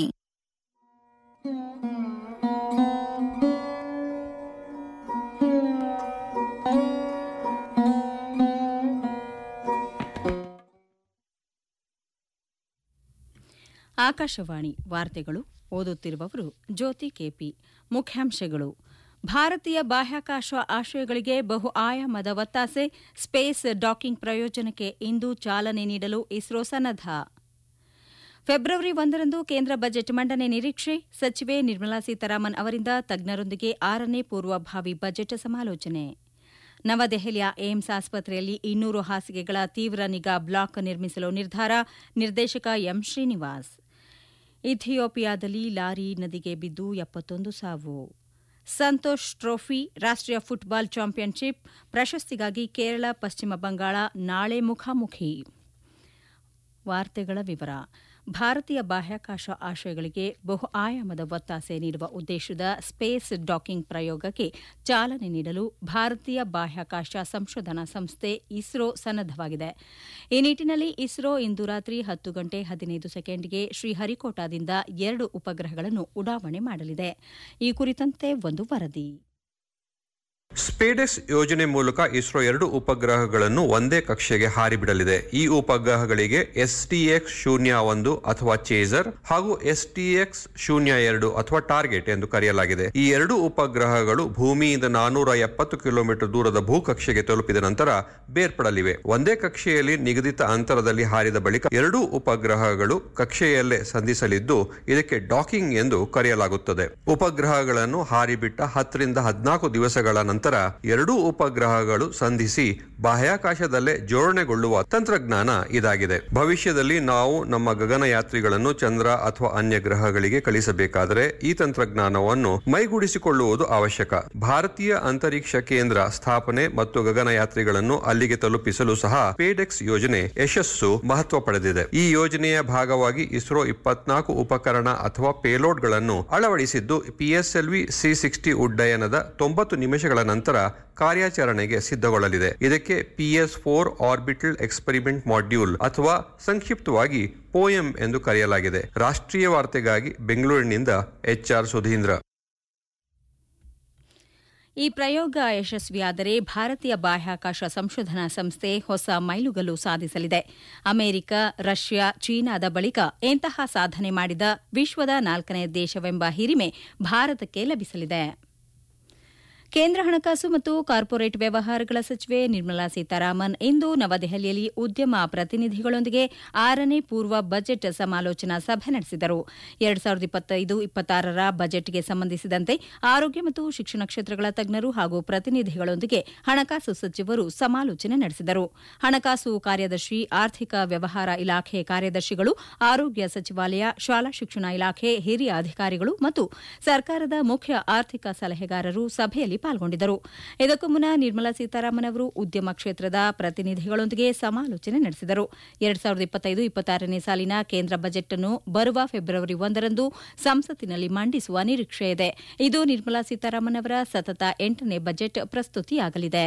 ಆಕಾಶವಾಣಿ ವಾರ್ತೆಗಳು ಓದುತ್ತಿರುವವರು ಜ್ಯೋತಿ ಕೆಪಿ ಮುಖ್ಯಾಂಶಗಳು ಭಾರತೀಯ ಬಾಹ್ಯಾಕಾಶ ಆಶಯಗಳಿಗೆ ಬಹು ಆಯಾಮದ ಒತ್ತಾಸೆ ಸ್ಪೇಸ್ ಡಾಕಿಂಗ್ ಪ್ರಯೋಜನಕ್ಕೆ ಇಂದು ಚಾಲನೆ ನೀಡಲು ಇಸ್ರೋ ಸನ್ನದ್ಧ ಫೆಬ್ರವರಿ ಒಂದರಂದು ಕೇಂದ್ರ ಬಜೆಟ್ ಮಂಡನೆ ನಿರೀಕ್ಷೆ ಸಚಿವೆ ನಿರ್ಮಲಾ ಸೀತಾರಾಮನ್ ಅವರಿಂದ ತಜ್ಞರೊಂದಿಗೆ ಆರನೇ ಪೂರ್ವಭಾವಿ ಬಜೆಟ್ ಸಮಾಲೋಚನೆ ನವದೆಹಲಿಯ ಏಮ್ಸ್ ಆಸ್ಪತ್ರೆಯಲ್ಲಿ ಇನ್ನೂರು ಹಾಸಿಗೆಗಳ ತೀವ್ರ ನಿಗಾ ಬ್ಲಾಕ್ ನಿರ್ಮಿಸಲು ನಿರ್ಧಾರ ನಿರ್ದೇಶಕ ಎಂ ಶ್ರೀನಿವಾಸ್ ಇಥಿಯೋಪಿಯಾದಲ್ಲಿ ಲಾರಿ ನದಿಗೆ ಬಿದ್ದು ಎಪ್ಪತ್ತೊಂದು ಸಾವು ಸಂತೋಷ್ ಟ್ರೋಫಿ ರಾಷ್ಟ್ರೀಯ ಫುಟ್ಬಾಲ್ ಚಾಂಪಿಯನ್ಶಿಪ್ ಪ್ರಶಸ್ತಿಗಾಗಿ ಕೇರಳ ಪಶ್ಚಿಮ ಬಂಗಾಳ ನಾಳೆ ಮುಖಾಮುಖಿ ವಾರ್ತೆಗಳ ವಿವರ ಭಾರತೀಯ ಬಾಹ್ಯಾಕಾಶ ಆಶಯಗಳಿಗೆ ಬಹು ಆಯಾಮದ ಒತ್ತಾಸೆ ನೀಡುವ ಉದ್ದೇಶದ ಸ್ಪೇಸ್ ಡಾಕಿಂಗ್ ಪ್ರಯೋಗಕ್ಕೆ ಚಾಲನೆ ನೀಡಲು ಭಾರತೀಯ ಬಾಹ್ಯಾಕಾಶ ಸಂಶೋಧನಾ ಸಂಸ್ಥೆ ಇಸ್ರೋ ಸನ್ನದ್ದವಾಗಿದೆ ಈ ನಿಟ್ಟಿನಲ್ಲಿ ಇಸ್ರೋ ಇಂದು ರಾತ್ರಿ ಹತ್ತು ಗಂಟೆ ಹದಿನೈದು ಸೆಕೆಂಡ್ಗೆ ಶ್ರೀಹರಿಕೋಟಾದಿಂದ ಎರಡು ಉಪಗ್ರಹಗಳನ್ನು ಉಡಾವಣೆ ಮಾಡಲಿದೆ ಈ ಕುರಿತಂತೆ ಒಂದು ವರದಿ ಸ್ಪೇಡೆಕ್ಸ್ ಯೋಜನೆ ಮೂಲಕ ಇಸ್ರೋ ಎರಡು ಉಪಗ್ರಹಗಳನ್ನು ಒಂದೇ ಕಕ್ಷೆಗೆ ಹಾರಿಬಿಡಲಿದೆ ಈ ಉಪಗ್ರಹಗಳಿಗೆ ಎಸ್ಟಿಎಕ್ಸ್ ಶೂನ್ಯ ಒಂದು ಅಥವಾ ಚೇಸರ್ ಹಾಗೂ ಎಸ್ಟಿಎಕ್ಸ್ ಶೂನ್ಯ ಎರಡು ಅಥವಾ ಟಾರ್ಗೆಟ್ ಎಂದು ಕರೆಯಲಾಗಿದೆ ಈ ಎರಡು ಉಪಗ್ರಹಗಳು ಭೂಮಿಯಿಂದ ನಾನೂರ ಎಪ್ಪತ್ತು ಕಿಲೋಮೀಟರ್ ದೂರದ ಭೂಕಕ್ಷೆಗೆ ತಲುಪಿದ ನಂತರ ಬೇರ್ಪಡಲಿವೆ ಒಂದೇ ಕಕ್ಷೆಯಲ್ಲಿ ನಿಗದಿತ ಅಂತರದಲ್ಲಿ ಹಾರಿದ ಬಳಿಕ ಎರಡೂ ಉಪಗ್ರಹಗಳು ಕಕ್ಷೆಯಲ್ಲೇ ಸಂಧಿಸಲಿದ್ದು ಇದಕ್ಕೆ ಡಾಕಿಂಗ್ ಎಂದು ಕರೆಯಲಾಗುತ್ತದೆ ಉಪಗ್ರಹಗಳನ್ನು ಹಾರಿಬಿಟ್ಟ ಹತ್ತರಿಂದ ಹದಿನಾಲ್ಕು ದಿವಸಗಳ ನಂತರ ಎರಡೂ ಉಪಗ್ರಹಗಳು ಸಂಧಿಸಿ ಬಾಹ್ಯಾಕಾಶದಲ್ಲೇ ಜೋಡಣೆಗೊಳ್ಳುವ ತಂತ್ರಜ್ಞಾನ ಇದಾಗಿದೆ ಭವಿಷ್ಯದಲ್ಲಿ ನಾವು ನಮ್ಮ ಗಗನಯಾತ್ರಿಗಳನ್ನು ಚಂದ್ರ ಅಥವಾ ಅನ್ಯ ಗ್ರಹಗಳಿಗೆ ಕಳಿಸಬೇಕಾದರೆ ಈ ತಂತ್ರಜ್ಞಾನವನ್ನು ಮೈಗೂಡಿಸಿಕೊಳ್ಳುವುದು ಅವಶ್ಯಕ ಭಾರತೀಯ ಅಂತರಿಕ್ಷ ಕೇಂದ್ರ ಸ್ಥಾಪನೆ ಮತ್ತು ಗಗನಯಾತ್ರಿಗಳನ್ನು ಅಲ್ಲಿಗೆ ತಲುಪಿಸಲು ಸಹ ಪೇಡೆಕ್ಸ್ ಯೋಜನೆ ಯಶಸ್ಸು ಮಹತ್ವ ಪಡೆದಿದೆ ಈ ಯೋಜನೆಯ ಭಾಗವಾಗಿ ಇಸ್ರೋ ಇಪ್ಪತ್ನಾಲ್ಕು ಉಪಕರಣ ಅಥವಾ ಪೇಲೋಡ್ಗಳನ್ನು ಅಳವಡಿಸಿದ್ದು ಪಿಎಸ್ಎಲ್ವಿ ಸಿ ಸಿಕ್ಸ್ಟಿ ಉಡ್ಡಯನದ ತೊಂಬತ್ತು ನಿಮಿಷಗಳ ನಂತರ ಕಾರ್ಯಾಚರಣೆಗೆ ಸಿದ್ಧಗೊಳ್ಳಲಿದೆ ಇದಕ್ಕೆ PS four orbital experiment module ಅಥವಾ ಸಂಕ್ಷಿಪ್ತವಾಗಿ ಪೋಯಂ ಎಂದು ಕರೆಯಲಾಗಿದೆ ರಾಷ್ಟ್ರೀಯ ವಾರ್ತೆಗಾಗಿ ಬೆಂಗಳೂರಿನಿಂದ ಎಚ್ಆರ್ ಸುಧೀಂದ್ರ ಈ ಪ್ರಯೋಗ ಯಶಸ್ವಿಯಾದರೆ ಭಾರತೀಯ ಬಾಹ್ಯಾಕಾಶ ಸಂಶೋಧನಾ ಸಂಸ್ಥೆ ಹೊಸ ಮೈಲುಗಲ್ಲು ಸಾಧಿಸಲಿದೆ ಅಮೆರಿಕ ರಷ್ಯಾ ಚೀನಾದ ಬಳಿಕ ಇಂತಹ ಸಾಧನೆ ಮಾಡಿದ ವಿಶ್ವದ ನಾಲ್ಕನೇ ದೇಶವೆಂಬ ಹಿರಿಮೆ ಭಾರತಕ್ಕೆ ಲಭಿಸಲಿದೆ ಕೇಂದ್ರ ಹಣಕಾಸು ಮತ್ತು ಕಾರ್ಪೊರೇಟ್ ವ್ಯವಹಾರಗಳ ಸಚಿವೆ ನಿರ್ಮಲಾ ಸೀತಾರಾಮನ್ ಇಂದು ನವದೆಹಲಿಯಲ್ಲಿ ಉದ್ಯಮ ಪ್ರತಿನಿಧಿಗಳೊಂದಿಗೆ ಆರನೇ ಪೂರ್ವ ಬಜೆಟ್ ಸಮಾಲೋಚನಾ ಸಭೆ ನಡೆಸಿದರು ಎರಡು ಸಾವಿರದ ಇಪ್ಪತ್ತೈದು ಇಪ್ಪತ್ತಾರರ ಬಜೆಟ್ಗೆ ಸಂಬಂಧಿಸಿದಂತೆ ಆರೋಗ್ಯ ಮತ್ತು ಶಿಕ್ಷಣ ಕ್ಷೇತ್ರಗಳ ತಜ್ಞರು ಹಾಗೂ ಪ್ರತಿನಿಧಿಗಳೊಂದಿಗೆ ಹಣಕಾಸು ಸಚಿವರು ಸಮಾಲೋಚನೆ ನಡೆಸಿದರು ಹಣಕಾಸು ಕಾರ್ಯದರ್ಶಿ ಆರ್ಥಿಕ ವ್ಯವಹಾರ ಇಲಾಖೆ ಕಾರ್ಯದರ್ಶಿಗಳು ಆರೋಗ್ಯ ಸಚಿವಾಲಯ ಶಾಲಾ ಶಿಕ್ಷಣ ಇಲಾಖೆ ಹಿರಿಯ ಅಧಿಕಾರಿಗಳು ಮತ್ತು ಸರ್ಕಾರದ ಮುಖ್ಯ ಆರ್ಥಿಕ ಸಲಹೆಗಾರರು ಸಭೆಯಲ್ಲಿ ಪಾಲ್ಗೊಂಡಿದ್ದರು ಇದಕ್ಕೂ ಮುನ್ನ ನಿರ್ಮಲಾ ಸೀತಾರಾಮನ್ ಅವರು ಉದ್ಯಮ ಕ್ಷೇತ್ರದ ಪ್ರತಿನಿಧಿಗಳೊಂದಿಗೆ ಸಮಾಲೋಚನೆ ನಡೆಸಿದರು ಎರಡ್ ಸಾವಿರದ ಇಪ್ಪತ್ತೈದು ಇಪ್ಪತ್ತಾರನೇ ಸಾಲಿನ ಕೇಂದ್ರ ಬಜೆಟ್ ಅನ್ನು ಬರುವ ಫೆಬ್ರವರಿ ಒಂದರಂದು ಸಂಸತ್ತಿನಲ್ಲಿ ಮಂಡಿಸುವ ನಿರೀಕ್ಷೆ ಇದೆ ಇದು ನಿರ್ಮಲಾ ಸೀತಾರಾಮನ್ ಅವರ ಸತತ ಎಂಟನೇ ಬಜೆಟ್ ಪ್ರಸ್ತುತಿಯಾಗಲಿದೆ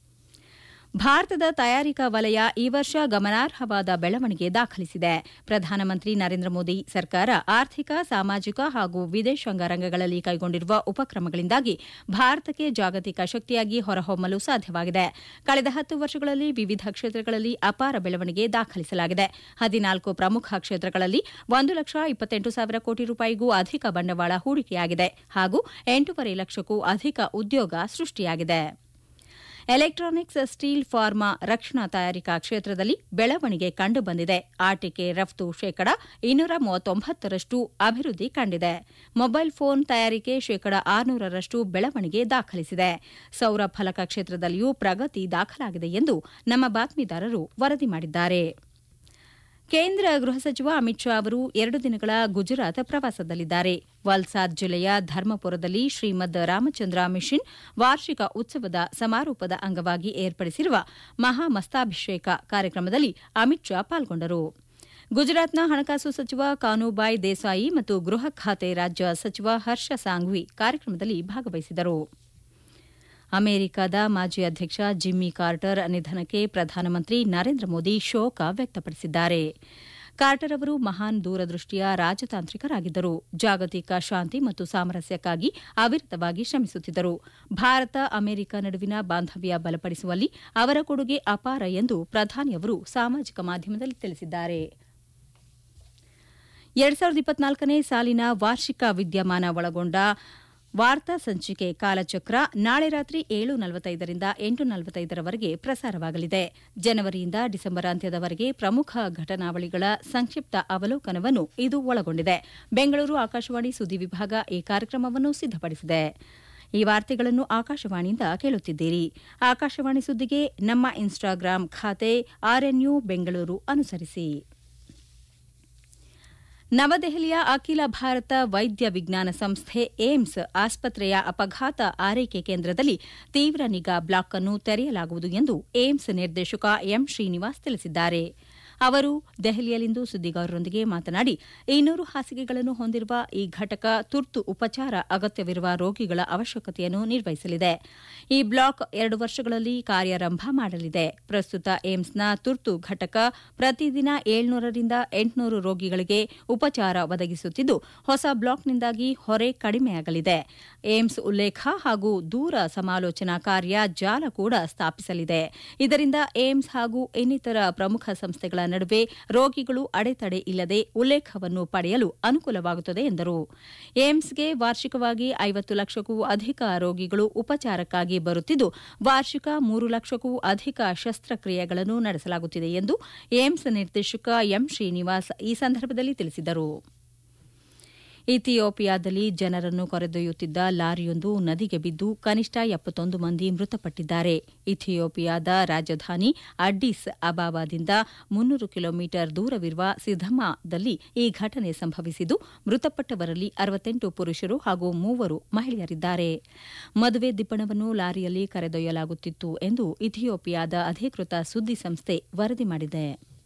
ಭಾರತದ ತಯಾರಿಕಾ ವಲಯ ಈ ವರ್ಷ ಗಮನಾರ್ಹವಾದ ಬೆಳವಣಿಗೆ ದಾಖಲಿಸಿದೆ ಪ್ರಧಾನಮಂತ್ರಿ ನರೇಂದ್ರ ಮೋದಿ ಸರ್ಕಾರ ಆರ್ಥಿಕ ಸಾಮಾಜಿಕ ಹಾಗೂ ವಿದೇಶಾಂಗ ರಂಗಗಳಲ್ಲಿ ಕೈಗೊಂಡಿರುವ ಉಪಕ್ರಮಗಳಿಂದಾಗಿ ಭಾರತಕ್ಕೆ ಜಾಗತಿಕ ಶಕ್ತಿಯಾಗಿ ಹೊರಹೊಮ್ಮಲು ಸಾಧ್ಯವಾಗಿದೆ ಕಳೆದ ಹತ್ತು ವರ್ಷಗಳಲ್ಲಿ ವಿವಿಧ ಕ್ಷೇತ್ರಗಳಲ್ಲಿ ಅಪಾರ ಬೆಳವಣಿಗೆ ದಾಖಲಿಸಲಾಗಿದೆ ಹದಿನಾಲ್ಕು ಪ್ರಮುಖ ಕ್ಷೇತ್ರಗಳಲ್ಲಿ ಒಂದು ಲಕ್ಷ ಇಪ್ಪತ್ತೆಂಟು ಸಾವಿರ ಕೋಟಿ ರೂಪಾಯಿಗೂ ಅಧಿಕ ಬಂಡವಾಳ ಹೂಡಿಕೆಯಾಗಿದೆ ಹಾಗೂ ಎಂಟೂವರೆ ಲಕ್ಷಕ್ಕೂ ಅಧಿಕ ಉದ್ಯೋಗ ಸೃಷ್ಟಿಯಾಗಿದೆ ಎಲೆಕ್ಟ್ರಾನಿಕ್ಸ್ ಸ್ಟೀಲ್ ಫಾರ್ಮಾ ರಕ್ಷಣಾ ತಯಾರಿಕಾ ಕ್ಷೇತ್ರದಲ್ಲಿ ಬೆಳವಣಿಗೆ ಕಂಡುಬಂದಿದೆ ಆಟಿಕೆ ರಫ್ತು ಶೇಕಡ ಇನ್ನೂರ ಮೂವತ್ತೊಂಬತ್ತರಷ್ಟು ಅಭಿವೃದ್ಧಿ ಕಂಡಿದೆ ಮೊಬೈಲ್ ಫೋನ್ ತಯಾರಿಕೆ ಶೇಕಡ ಆರುನೂರರಷ್ಟು ಬೆಳವಣಿಗೆ ದಾಖಲಿಸಿದೆ ಸೌರ ಫಲಕ ಕ್ಷೇತ್ರದಲ್ಲಿಯೂ ಪ್ರಗತಿ ದಾಖಲಾಗಿದೆ ಎಂದು ನಮ್ಮ ಬಾತ್ಮೀದಾರರು ವರದಿ ಮಾಡಿದ್ದಾರೆ ಕೇಂದ್ರ ಗೃಹ ಸಚಿವ ಅಮಿತ್ ಶಾ ಅವರು ಎರಡು ದಿನಗಳ ಗುಜರಾತ್ ಪ್ರವಾಸದಲ್ಲಿದ್ದಾರೆ ವಲ್ಸಾದ್ ಜಿಲ್ಲೆಯ ಧರ್ಮಪುರದಲ್ಲಿ ಶ್ರೀಮದ್ ರಾಮಚಂದ್ರ ಮಿಷನ್ ವಾರ್ಷಿಕ ಉತ್ಸವದ ಸಮಾರೋಪದ ಅಂಗವಾಗಿ ಏರ್ಪಡಿಸಿರುವ ಮಹಾಮಸ್ತಾಭಿಷೇಕ ಕಾರ್ಯಕ್ರಮದಲ್ಲಿ ಅಮಿತ್ ಶಾ ಪಾಲ್ಗೊಂಡರು ಗುಜರಾತ್ನ ಹಣಕಾಸು ಸಚಿವ ಕಾನುಬಾಯ್ ದೇಸಾಯಿ ಮತ್ತು ಗೃಹ ಖಾತೆ ರಾಜ್ಯ ಸಚಿವ ಹರ್ಷ ಸಾಂಘ್ವಿ ಕಾರ್ಯಕ್ರಮದಲ್ಲಿ ಭಾಗವಹಿಸಿದರು ಅಮೆರಿಕದ ಮಾಜಿ ಅಧ್ಯಕ್ಷ ಜಿಮ್ಮಿ ಕಾರ್ಟರ್ ನಿಧನಕ್ಕೆ ಪ್ರಧಾನಮಂತ್ರಿ ನರೇಂದ್ರ ಮೋದಿ ಶೋಕ ವ್ಯಕ್ತಪಡಿಸಿದ್ದಾರೆ ಕಾರ್ಟರ್ ಅವರು ಮಹಾನ್ ದೂರದೃಷ್ಟಿಯ ರಾಜತಾಂತ್ರಿಕರಾಗಿದ್ದರು ಜಾಗತಿಕ ಶಾಂತಿ ಮತ್ತು ಸಾಮರಸ್ಯಕ್ಕಾಗಿ ಅವಿರತವಾಗಿ ಶ್ರಮಿಸುತ್ತಿದ್ದರು ಭಾರತ ಅಮೆರಿಕ ನಡುವಿನ ಬಾಂಧವ್ಯ ಬಲಪಡಿಸುವಲ್ಲಿ ಅವರ ಕೊಡುಗೆ ಅಪಾರ ಎಂದು ಪ್ರಧಾನಿಯವರು ಸಾಮಾಜಿಕ ಮಾಧ್ಯಮದಲ್ಲಿ ತಿಳಿಸಿದ್ದಾರೆ ಎರಡ್ ಸಾವಿರದ ಇಪ್ಪತ್ನಾಲ್ಕನೇ ಸಾಲಿನ ವಾರ್ಷಿಕ ವಿದ್ಯಮಾನ ಒಳಗೊಂಡ ವಾರ್ತಾ ಸಂಚಿಕೆ ಕಾಲಚಕ್ರ ನಾಳೆ ರಾತ್ರಿ ಏಳು ನಲವತ್ತೈದರಿಂದ ಎಂಟು ನಲವತ್ತೈದರವರೆಗೆ ಪ್ರಸಾರವಾಗಲಿದೆ ಜನವರಿಯಿಂದ ಡಿಸೆಂಬರ್ ಅಂತ್ಯದವರೆಗೆ ಪ್ರಮುಖ ಘಟನಾವಳಿಗಳ ಸಂಕ್ಷಿಪ್ತ ಅವಲೋಕನವನ್ನು ಇದು ಒಳಗೊಂಡಿದೆ ಬೆಂಗಳೂರು ಆಕಾಶವಾಣಿ ಸುದ್ದಿ ವಿಭಾಗ ಈ ಕಾರ್ಯಕ್ರಮವನ್ನು ಸಿದ್ದಪಡಿಸಿದೆ ಈ ವಾರ್ತೆಗಳನ್ನು ಆಕಾಶವಾಣಿಯಿಂದ ಕೇಳುತ್ತಿದ್ದೀರಿ ಆಕಾಶವಾಣಿ ಸುದ್ದಿಗೆ ನಮ್ಮ ಇನ್ಸ್ಟಾಗ್ರಾಂ ಖಾತೆ ಆರ್ಎನ್ಯು ಬೆಂಗಳೂರು ಅನುಸರಿಸಿ ನವದೆಹಲಿಯ ಅಖಿಲ ಭಾರತ ವೈದ್ಯ ವಿಜ್ಞಾನ ಸಂಸ್ಥೆ ಏಮ್ಸ್ ಆಸ್ಪತ್ರೆಯ ಅಪಘಾತ ಆರೈಕೆ ಕೇಂದ್ರದಲ್ಲಿ ತೀವ್ರ ನಿಗಾ ಬ್ಲಾಕ್ ಅನ್ನು ತೆರೆಯಲಾಗುವುದು ಎಂದು ಏಮ್ಸ್ ನಿರ್ದೇಶಕ ಎಂ ಶ್ರೀನಿವಾಸ್ ತಿಳಿಸಿದ್ದಾರೆ ಅವರು ದೆಹಲಿಯಲ್ಲಿಂದು ಸುದ್ದಿಗಾರರೊಂದಿಗೆ ಮಾತನಾಡಿ ಇನ್ನೂರು ಹಾಸಿಗೆಗಳನ್ನು ಹೊಂದಿರುವ ಈ ಘಟಕ ತುರ್ತು ಉಪಚಾರ ಅಗತ್ಯವಿರುವ ರೋಗಿಗಳ ಅವಶ್ಯಕತೆಯನ್ನು ನಿರ್ವಹಿಸಲಿದೆ ಈ ಬ್ಲಾಕ್ ಎರಡು ವರ್ಷಗಳಲ್ಲಿ ಕಾರ್ಯಾರಂಭ ಮಾಡಲಿದೆ ಪ್ರಸ್ತುತ ಏಮ್ಸ್ನ ತುರ್ತು ಘಟಕ ಪ್ರತಿದಿನ ಏಳ್ನೂರರಿಂದ ಎಂಟುನೂರು ರೋಗಿಗಳಿಗೆ ಉಪಚಾರ ಒದಗಿಸುತ್ತಿದ್ದು ಹೊಸ ಬ್ಲಾಕ್ನಿಂದಾಗಿ ಹೊರೆ ಕಡಿಮೆಯಾಗಲಿದೆ ಏಮ್ಸ್ ಉಲ್ಲೇಖ ಹಾಗೂ ದೂರ ಸಮಾಲೋಚನಾ ಕಾರ್ಯ ಜಾಲ ಕೂಡ ಸ್ಥಾಪಿಸಲಿದೆ ಇದರಿಂದ ಏಮ್ಸ್ ಹಾಗೂ ಇನ್ನಿತರ ಪ್ರಮುಖ ಸಂಸ್ಥೆಗಳ ನಡುವೆ ರೋಗಿಗಳು ಅಡೆತಡೆ ಇಲ್ಲದೆ ಉಲ್ಲೇಖವನ್ನು ಪಡೆಯಲು ಅನುಕೂಲವಾಗುತ್ತದೆ ಎಂದರು ಏಮ್ಸ್ಗೆ ವಾರ್ಷಿಕವಾಗಿ ಐವತ್ತು ಲಕ್ಷಕ್ಕೂ ಅಧಿಕ ರೋಗಿಗಳು ಉಪಚಾರಕ್ಕಾಗಿ ಬರುತ್ತಿದ್ದು ವಾರ್ಷಿಕ ಮೂರು ಲಕ್ಷಕ್ಕೂ ಅಧಿಕ ಶಸ್ತ್ರಕ್ರಿಯೆಗಳನ್ನು ನಡೆಸಲಾಗುತ್ತಿದೆ ಎಂದು ಏಮ್ಸ್ ನಿರ್ದೇಶಕ ಎಂ ಶ್ರೀನಿವಾಸ್ ಈ ಸಂದರ್ಭದಲ್ಲಿ ತಿಳಿಸಿದರು ಇಥಿಯೋಪಿಯಾದಲ್ಲಿ ಜನರನ್ನು ಕರೆದೊಯ್ಯುತ್ತಿದ್ದ ಲಾರಿಯೊಂದು ನದಿಗೆ ಬಿದ್ದು ಕನಿಷ್ಠ ಎಪ್ಪತ್ತೊಂದು ಮಂದಿ ಮೃತಪಟ್ಟಿದ್ದಾರೆ ಇಥಿಯೋಪಿಯಾದ ರಾಜಧಾನಿ ಅಡ್ಡಿಸ್ ಅಬಾಬಾದಿಂದ ಮುನ್ನೂರು ಕಿಲೋಮೀಟರ್ ದೂರವಿರುವ ಸಿಧಮಾದಲ್ಲಿ ಈ ಘಟನೆ ಸಂಭವಿಸಿದ್ದು ಮೃತಪಟ್ಟವರಲ್ಲಿ ಅರವತ್ತೆಂಟು ಪುರುಷರು ಹಾಗೂ ಮೂವರು ಮಹಿಳೆಯರಿದ್ದಾರೆ ಮದುವೆ ದಿಬ್ಬಣವನ್ನು ಲಾರಿಯಲ್ಲಿ ಕರೆದೊಯ್ಯಲಾಗುತ್ತಿತ್ತು ಎಂದು ಇಥಿಯೋಪಿಯಾದ ಅಧಿಕೃತ ಸುದ್ದಿ ಸಂಸ್ಥೆ ವರದಿ ಮಾಡಿದೆ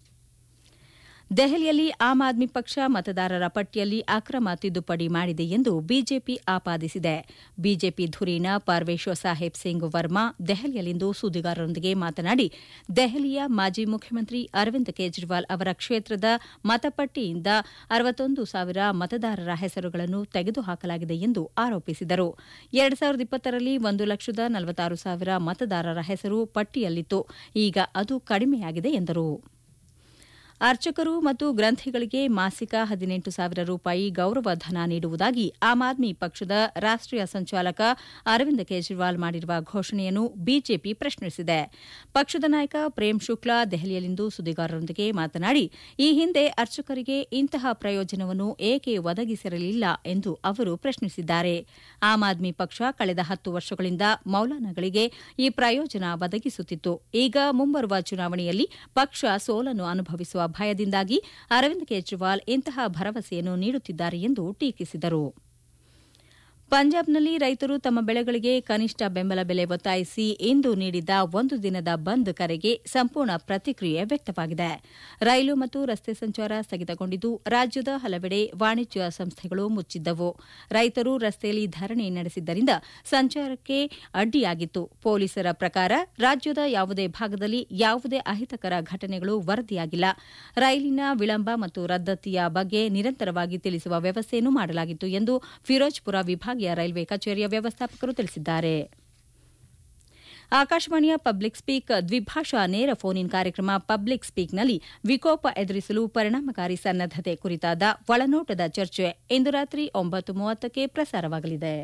ದೆಹಲಿಯಲ್ಲಿ ಆಮ್ ಆದ್ಮಿ ಪಕ್ಷ ಮತದಾರರ ಪಟ್ಟಿಯಲ್ಲಿ ಅಕ್ರಮ ತಿದ್ದುಪಡಿ ಮಾಡಿದೆ ಎಂದು ಬಿಜೆಪಿ ಆಪಾದಿಸಿದೆ ಬಿಜೆಪಿ ಧುರೀಣ ಪರ್ವೇಶ್ ಸಾಹೇಬ್ ಸಿಂಗ್ ವರ್ಮಾ ದೆಹಲಿಯಲ್ಲಿಂದು ಸುದ್ದಿಗಾರರೊಂದಿಗೆ ಮಾತನಾಡಿ ದೆಹಲಿಯ ಮಾಜಿ ಮುಖ್ಯಮಂತ್ರಿ ಅರವಿಂದ್ ಕೇಜ್ರಿವಾಲ್ ಅವರ ಕ್ಷೇತ್ರದ ಮತಪಟ್ಟಿಯಿಂದ ಅರವತ್ತೊಂದು ಸಾವಿರ ಮತದಾರರ ಹೆಸರುಗಳನ್ನು ತೆಗೆದುಹಾಕಲಾಗಿದೆ ಎಂದು ಆರೋಪಿಸಿದರು ಎರಡು ಸಾವಿರದ ಇಪ್ಪತ್ತರಲ್ಲಿ ಒಂದು ಲಕ್ಷದ ನಲವತ್ತಾರು ಸಾವಿರ ಮತದಾರರ ಹೆಸರು ಪಟ್ಟಿಯಲ್ಲಿತ್ತು ಈಗ ಅದು ಕಡಿಮೆಯಾಗಿದೆ ಎಂದರು ಅರ್ಚಕರು ಮತ್ತು ಗ್ರಂಥಿಗಳಿಗೆ ಮಾಸಿಕ ಹದಿನೆಂಟು ಸಾವಿರ ರೂಪಾಯಿ ಗೌರವ ಧನ ನೀಡುವುದಾಗಿ ಆಮ್ ಆದ್ಮಿ ಪಕ್ಷದ ರಾಷ್ಟೀಯ ಸಂಚಾಲಕ ಅರವಿಂದ್ ಕೇಜ್ರಿವಾಲ್ ಮಾಡಿರುವ ಘೋಷಣೆಯನ್ನು ಬಿಜೆಪಿ ಪ್ರಶ್ನಿಸಿದೆ ಪಕ್ಷದ ನಾಯಕ ಪ್ರೇಮ್ ಶುಕ್ಲಾ ದೆಹಲಿಯಲ್ಲಿಂದು ಸುದ್ದಿಗಾರರೊಂದಿಗೆ ಮಾತನಾಡಿ ಈ ಹಿಂದೆ ಅರ್ಚಕರಿಗೆ ಇಂತಹ ಪ್ರಯೋಜನವನ್ನು ಏಕೆ ಒದಗಿಸಿರಲಿಲ್ಲ ಎಂದು ಅವರು ಪ್ರಶ್ನಿಸಿದ್ದಾರೆ ಆಮ್ ಆದ್ಮಿ ಪಕ್ಷ ಕಳೆದ ಹತ್ತು ವರ್ಷಗಳಿಂದ ಮೌಲಾನಗಳಿಗೆ ಈ ಪ್ರಯೋಜನ ಒದಗಿಸುತ್ತಿತ್ತು ಈಗ ಮುಂಬರುವ ಚುನಾವಣೆಯಲ್ಲಿ ಪಕ್ಷ ಸೋಲನ್ನು ಅನುಭವಿಸುವ ಭಯದಿಂದಾಗಿ ಅರವಿಂದ್ ಕೇಜ್ರಿವಾಲ್ ಇಂತಹ ಭರವಸೆಯನ್ನು ನೀಡುತ್ತಿದ್ದಾರೆ ಎಂದು ಟೀಕಿಸಿದರು ಪಂಜಾಬ್ನಲ್ಲಿ ರೈತರು ತಮ್ಮ ಬೆಳೆಗಳಿಗೆ ಕನಿಷ್ಠ ಬೆಂಬಲ ಬೆಲೆ ಒತ್ತಾಯಿಸಿ ಇಂದು ನೀಡಿದ್ದ ಒಂದು ದಿನದ ಬಂದ್ ಕರೆಗೆ ಸಂಪೂರ್ಣ ಪ್ರತಿಕ್ರಿಯೆ ವ್ಯಕ್ತವಾಗಿದೆ ರೈಲು ಮತ್ತು ರಸ್ತೆ ಸಂಚಾರ ಸ್ಥಗಿತಗೊಂಡಿದ್ದು ರಾಜ್ಯದ ಹಲವೆಡೆ ವಾಣಿಜ್ಯ ಸಂಸ್ಥೆಗಳು ಮುಚ್ಚಿದ್ದವು ರೈತರು ರಸ್ತೆಯಲ್ಲಿ ಧರಣಿ ನಡೆಸಿದ್ದರಿಂದ ಸಂಚಾರಕ್ಕೆ ಅಡ್ಡಿಯಾಗಿತ್ತು ಪೊಲೀಸರ ಪ್ರಕಾರ ರಾಜ್ಯದ ಯಾವುದೇ ಭಾಗದಲ್ಲಿ ಯಾವುದೇ ಅಹಿತಕರ ಘಟನೆಗಳು ವರದಿಯಾಗಿಲ್ಲ ರೈಲಿನ ವಿಳಂಬ ಮತ್ತು ರದ್ದತಿಯ ಬಗ್ಗೆ ನಿರಂತರವಾಗಿ ತಿಳಿಸುವ ವ್ಯವಸ್ಥೆಯನ್ನು ಮಾಡಲಾಗಿತ್ತು ಎಂದು ಫಿರೋಜ್ಪುರ ವಿಭಾಗೀಯ ರೈಲ್ವೆ ಕಚೇರಿಯ ವ್ಯವಸ್ಥಾಪಕರು ತಿಳಿಸಿದ್ದಾರೆ ಆಕಾಶವಾಣಿಯ ಪಬ್ಲಿಕ್ ಸ್ಪೀಕ್ ದ್ವಿಭಾಷಾ ನೇರ ಫೋನ್ ಇನ್ ಕಾರ್ಯಕ್ರಮ ಪಬ್ಲಿಕ್ ಸ್ಪೀಕ್ನಲ್ಲಿ ವಿಕೋಪ ಎದುರಿಸಲು ಪರಿಣಾಮಕಾರಿ ಸನ್ನದ್ದತೆ ಕುರಿತಾದ ಒಳನೋಟದ ಚರ್ಚೆ ಇಂದು ರಾತ್ರಿ ಒಂಬತ್ತು ಮೂವತ್ತಕ್ಕೆ ಪ್ರಸಾರವಾಗಲಿದೆ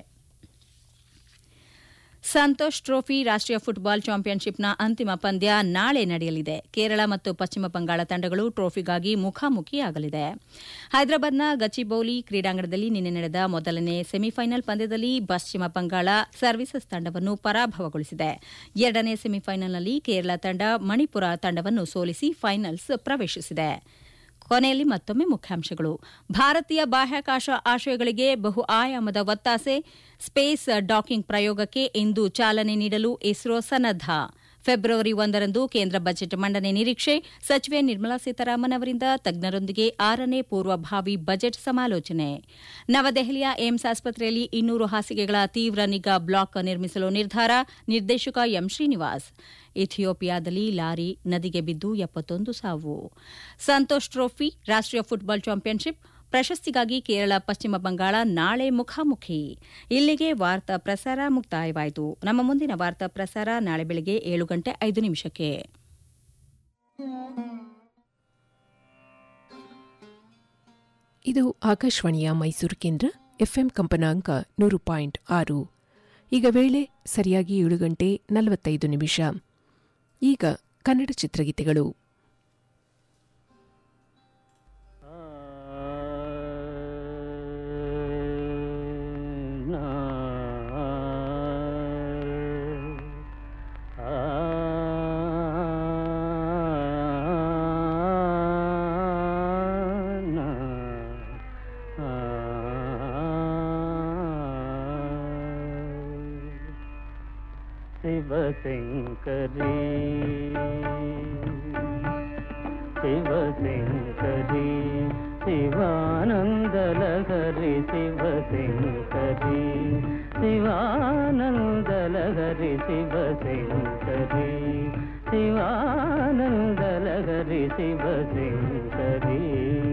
ಸಂತೋಷ್ ಟ್ರೋಫಿ ರಾಷ್ಟೀಯ ಫುಟ್ಬಾಲ್ ಚಾಂಪಿಯನ್ಶಿಪ್ನ ಅಂತಿಮ ಪಂದ್ಯ ನಾಳೆ ನಡೆಯಲಿದೆ ಕೇರಳ ಮತ್ತು ಪಶ್ಚಿಮ ಬಂಗಾಳ ತಂಡಗಳು ಟ್ರೋಫಿಗಾಗಿ ಮುಖಾಮುಖಿಯಾಗಲಿದೆ ಹೈದರಾಬಾದ್ನ ಗಚಿಬೌಲಿ ಕ್ರೀಡಾಂಗಣದಲ್ಲಿ ನಿನ್ನೆ ನಡೆದ ಮೊದಲನೇ ಸೆಮಿಫೈನಲ್ ಪಂದ್ಯದಲ್ಲಿ ಪಶ್ಚಿಮ ಬಂಗಾಳ ಸರ್ವೀಸಸ್ ತಂಡವನ್ನು ಪರಾಭವಗೊಳಿಸಿದೆ ಎರಡನೇ ಸೆಮಿಫೈನಲ್ನಲ್ಲಿ ಕೇರಳ ತಂಡ ಮಣಿಪುರ ತಂಡವನ್ನು ಸೋಲಿಸಿ ಫೈನಲ್ಸ್ ಪ್ರವೇಶಿಸಿದೆ ಕೊನೆಯಲ್ಲಿ ಮತ್ತೊಮ್ಮೆ ಮುಖ್ಯಾಂಶಗಳು ಭಾರತೀಯ ಬಾಹ್ಯಾಕಾಶ ಆಶಯಗಳಿಗೆ ಬಹು ಆಯಾಮದ ಒತ್ತಾಸೆ ಸ್ಪೇಸ್ ಡಾಕಿಂಗ್ ಪ್ರಯೋಗಕ್ಕೆ ಇಂದು ಚಾಲನೆ ನೀಡಲು ಇಸ್ರೋ ಸನ್ನದ್ದ ಫೆಬ್ರವರಿ ಒಂದರಂದು ಕೇಂದ್ರ ಬಜೆಟ್ ಮಂಡನೆ ನಿರೀಕ್ಷೆ ಸಚಿವೆ ನಿರ್ಮಲಾ ಸೀತಾರಾಮನ್ ಅವರಿಂದ ತಜ್ಞರೊಂದಿಗೆ ಆರನೇ ಪೂರ್ವಭಾವಿ ಬಜೆಟ್ ಸಮಾಲೋಚನೆ ನವದೆಹಲಿಯ ಏಮ್ಸ್ ಆಸ್ಪತ್ರೆಯಲ್ಲಿ ಇನ್ನೂರು ಹಾಸಿಗೆಗಳ ತೀವ್ರ ನಿಗಾ ಬ್ಲಾಕ್ ನಿರ್ಮಿಸಲು ನಿರ್ಧಾರ ನಿರ್ದೇಶಕ ಎಂ ಶ್ರೀನಿವಾಸ್ ಇಥಿಯೋಪಿಯಾದಲ್ಲಿ ಲಾರಿ ನದಿಗೆ ಬಿದ್ದು ಎಪ್ಪತ್ತೊಂದು ಸಾವು ಸಂತೋಷ್ ಟ್ರೋಫಿ ರಾಷ್ಟೀಯ ಫುಟ್ಬಾಲ್ ಚಾಂಪಿಯನ್ಶಿಪ್ ಪ್ರಶಸ್ತಿಗಾಗಿ ಕೇರಳ ಪಶ್ಚಿಮ ಬಂಗಾಳ ನಾಳೆ ಮುಖಾಮುಖಿ ಇಲ್ಲಿಗೆ ವಾರ್ತಾ ಪ್ರಸಾರ ಮುಕ್ತಾಯವಾಯಿತು ನಮ್ಮ ಮುಂದಿನ ವಾರ್ತಾ ಪ್ರಸಾರ ನಾಳೆ ಬೆಳಗ್ಗೆ ಏಳು ಗಂಟೆ ಐದು ನಿಮಿಷಕ್ಕೆ ಇದು ಆಕಾಶವಾಣಿಯ ಮೈಸೂರು ಕೇಂದ್ರ ಎಫ್ಎಂ ಕಂಪನಾಂಕ ನೂರು ಪಾಯಿಂಟ್ ಆರು ಈಗ ವೇಳೆ ಸರಿಯಾಗಿ ಏಳು ಗಂಟೆ ನಲವತ್ತೈದು ನಿಮಿಷ ಈಗ ಕನ್ನಡ ಚಿತ್ರಗೀತೆಗಳು శివశంకరీ శివశంకరీ శివానందలహరి శివశంకరీ శివానందలహరి శివశంకరీ శివానందలహరి శివశంకరీ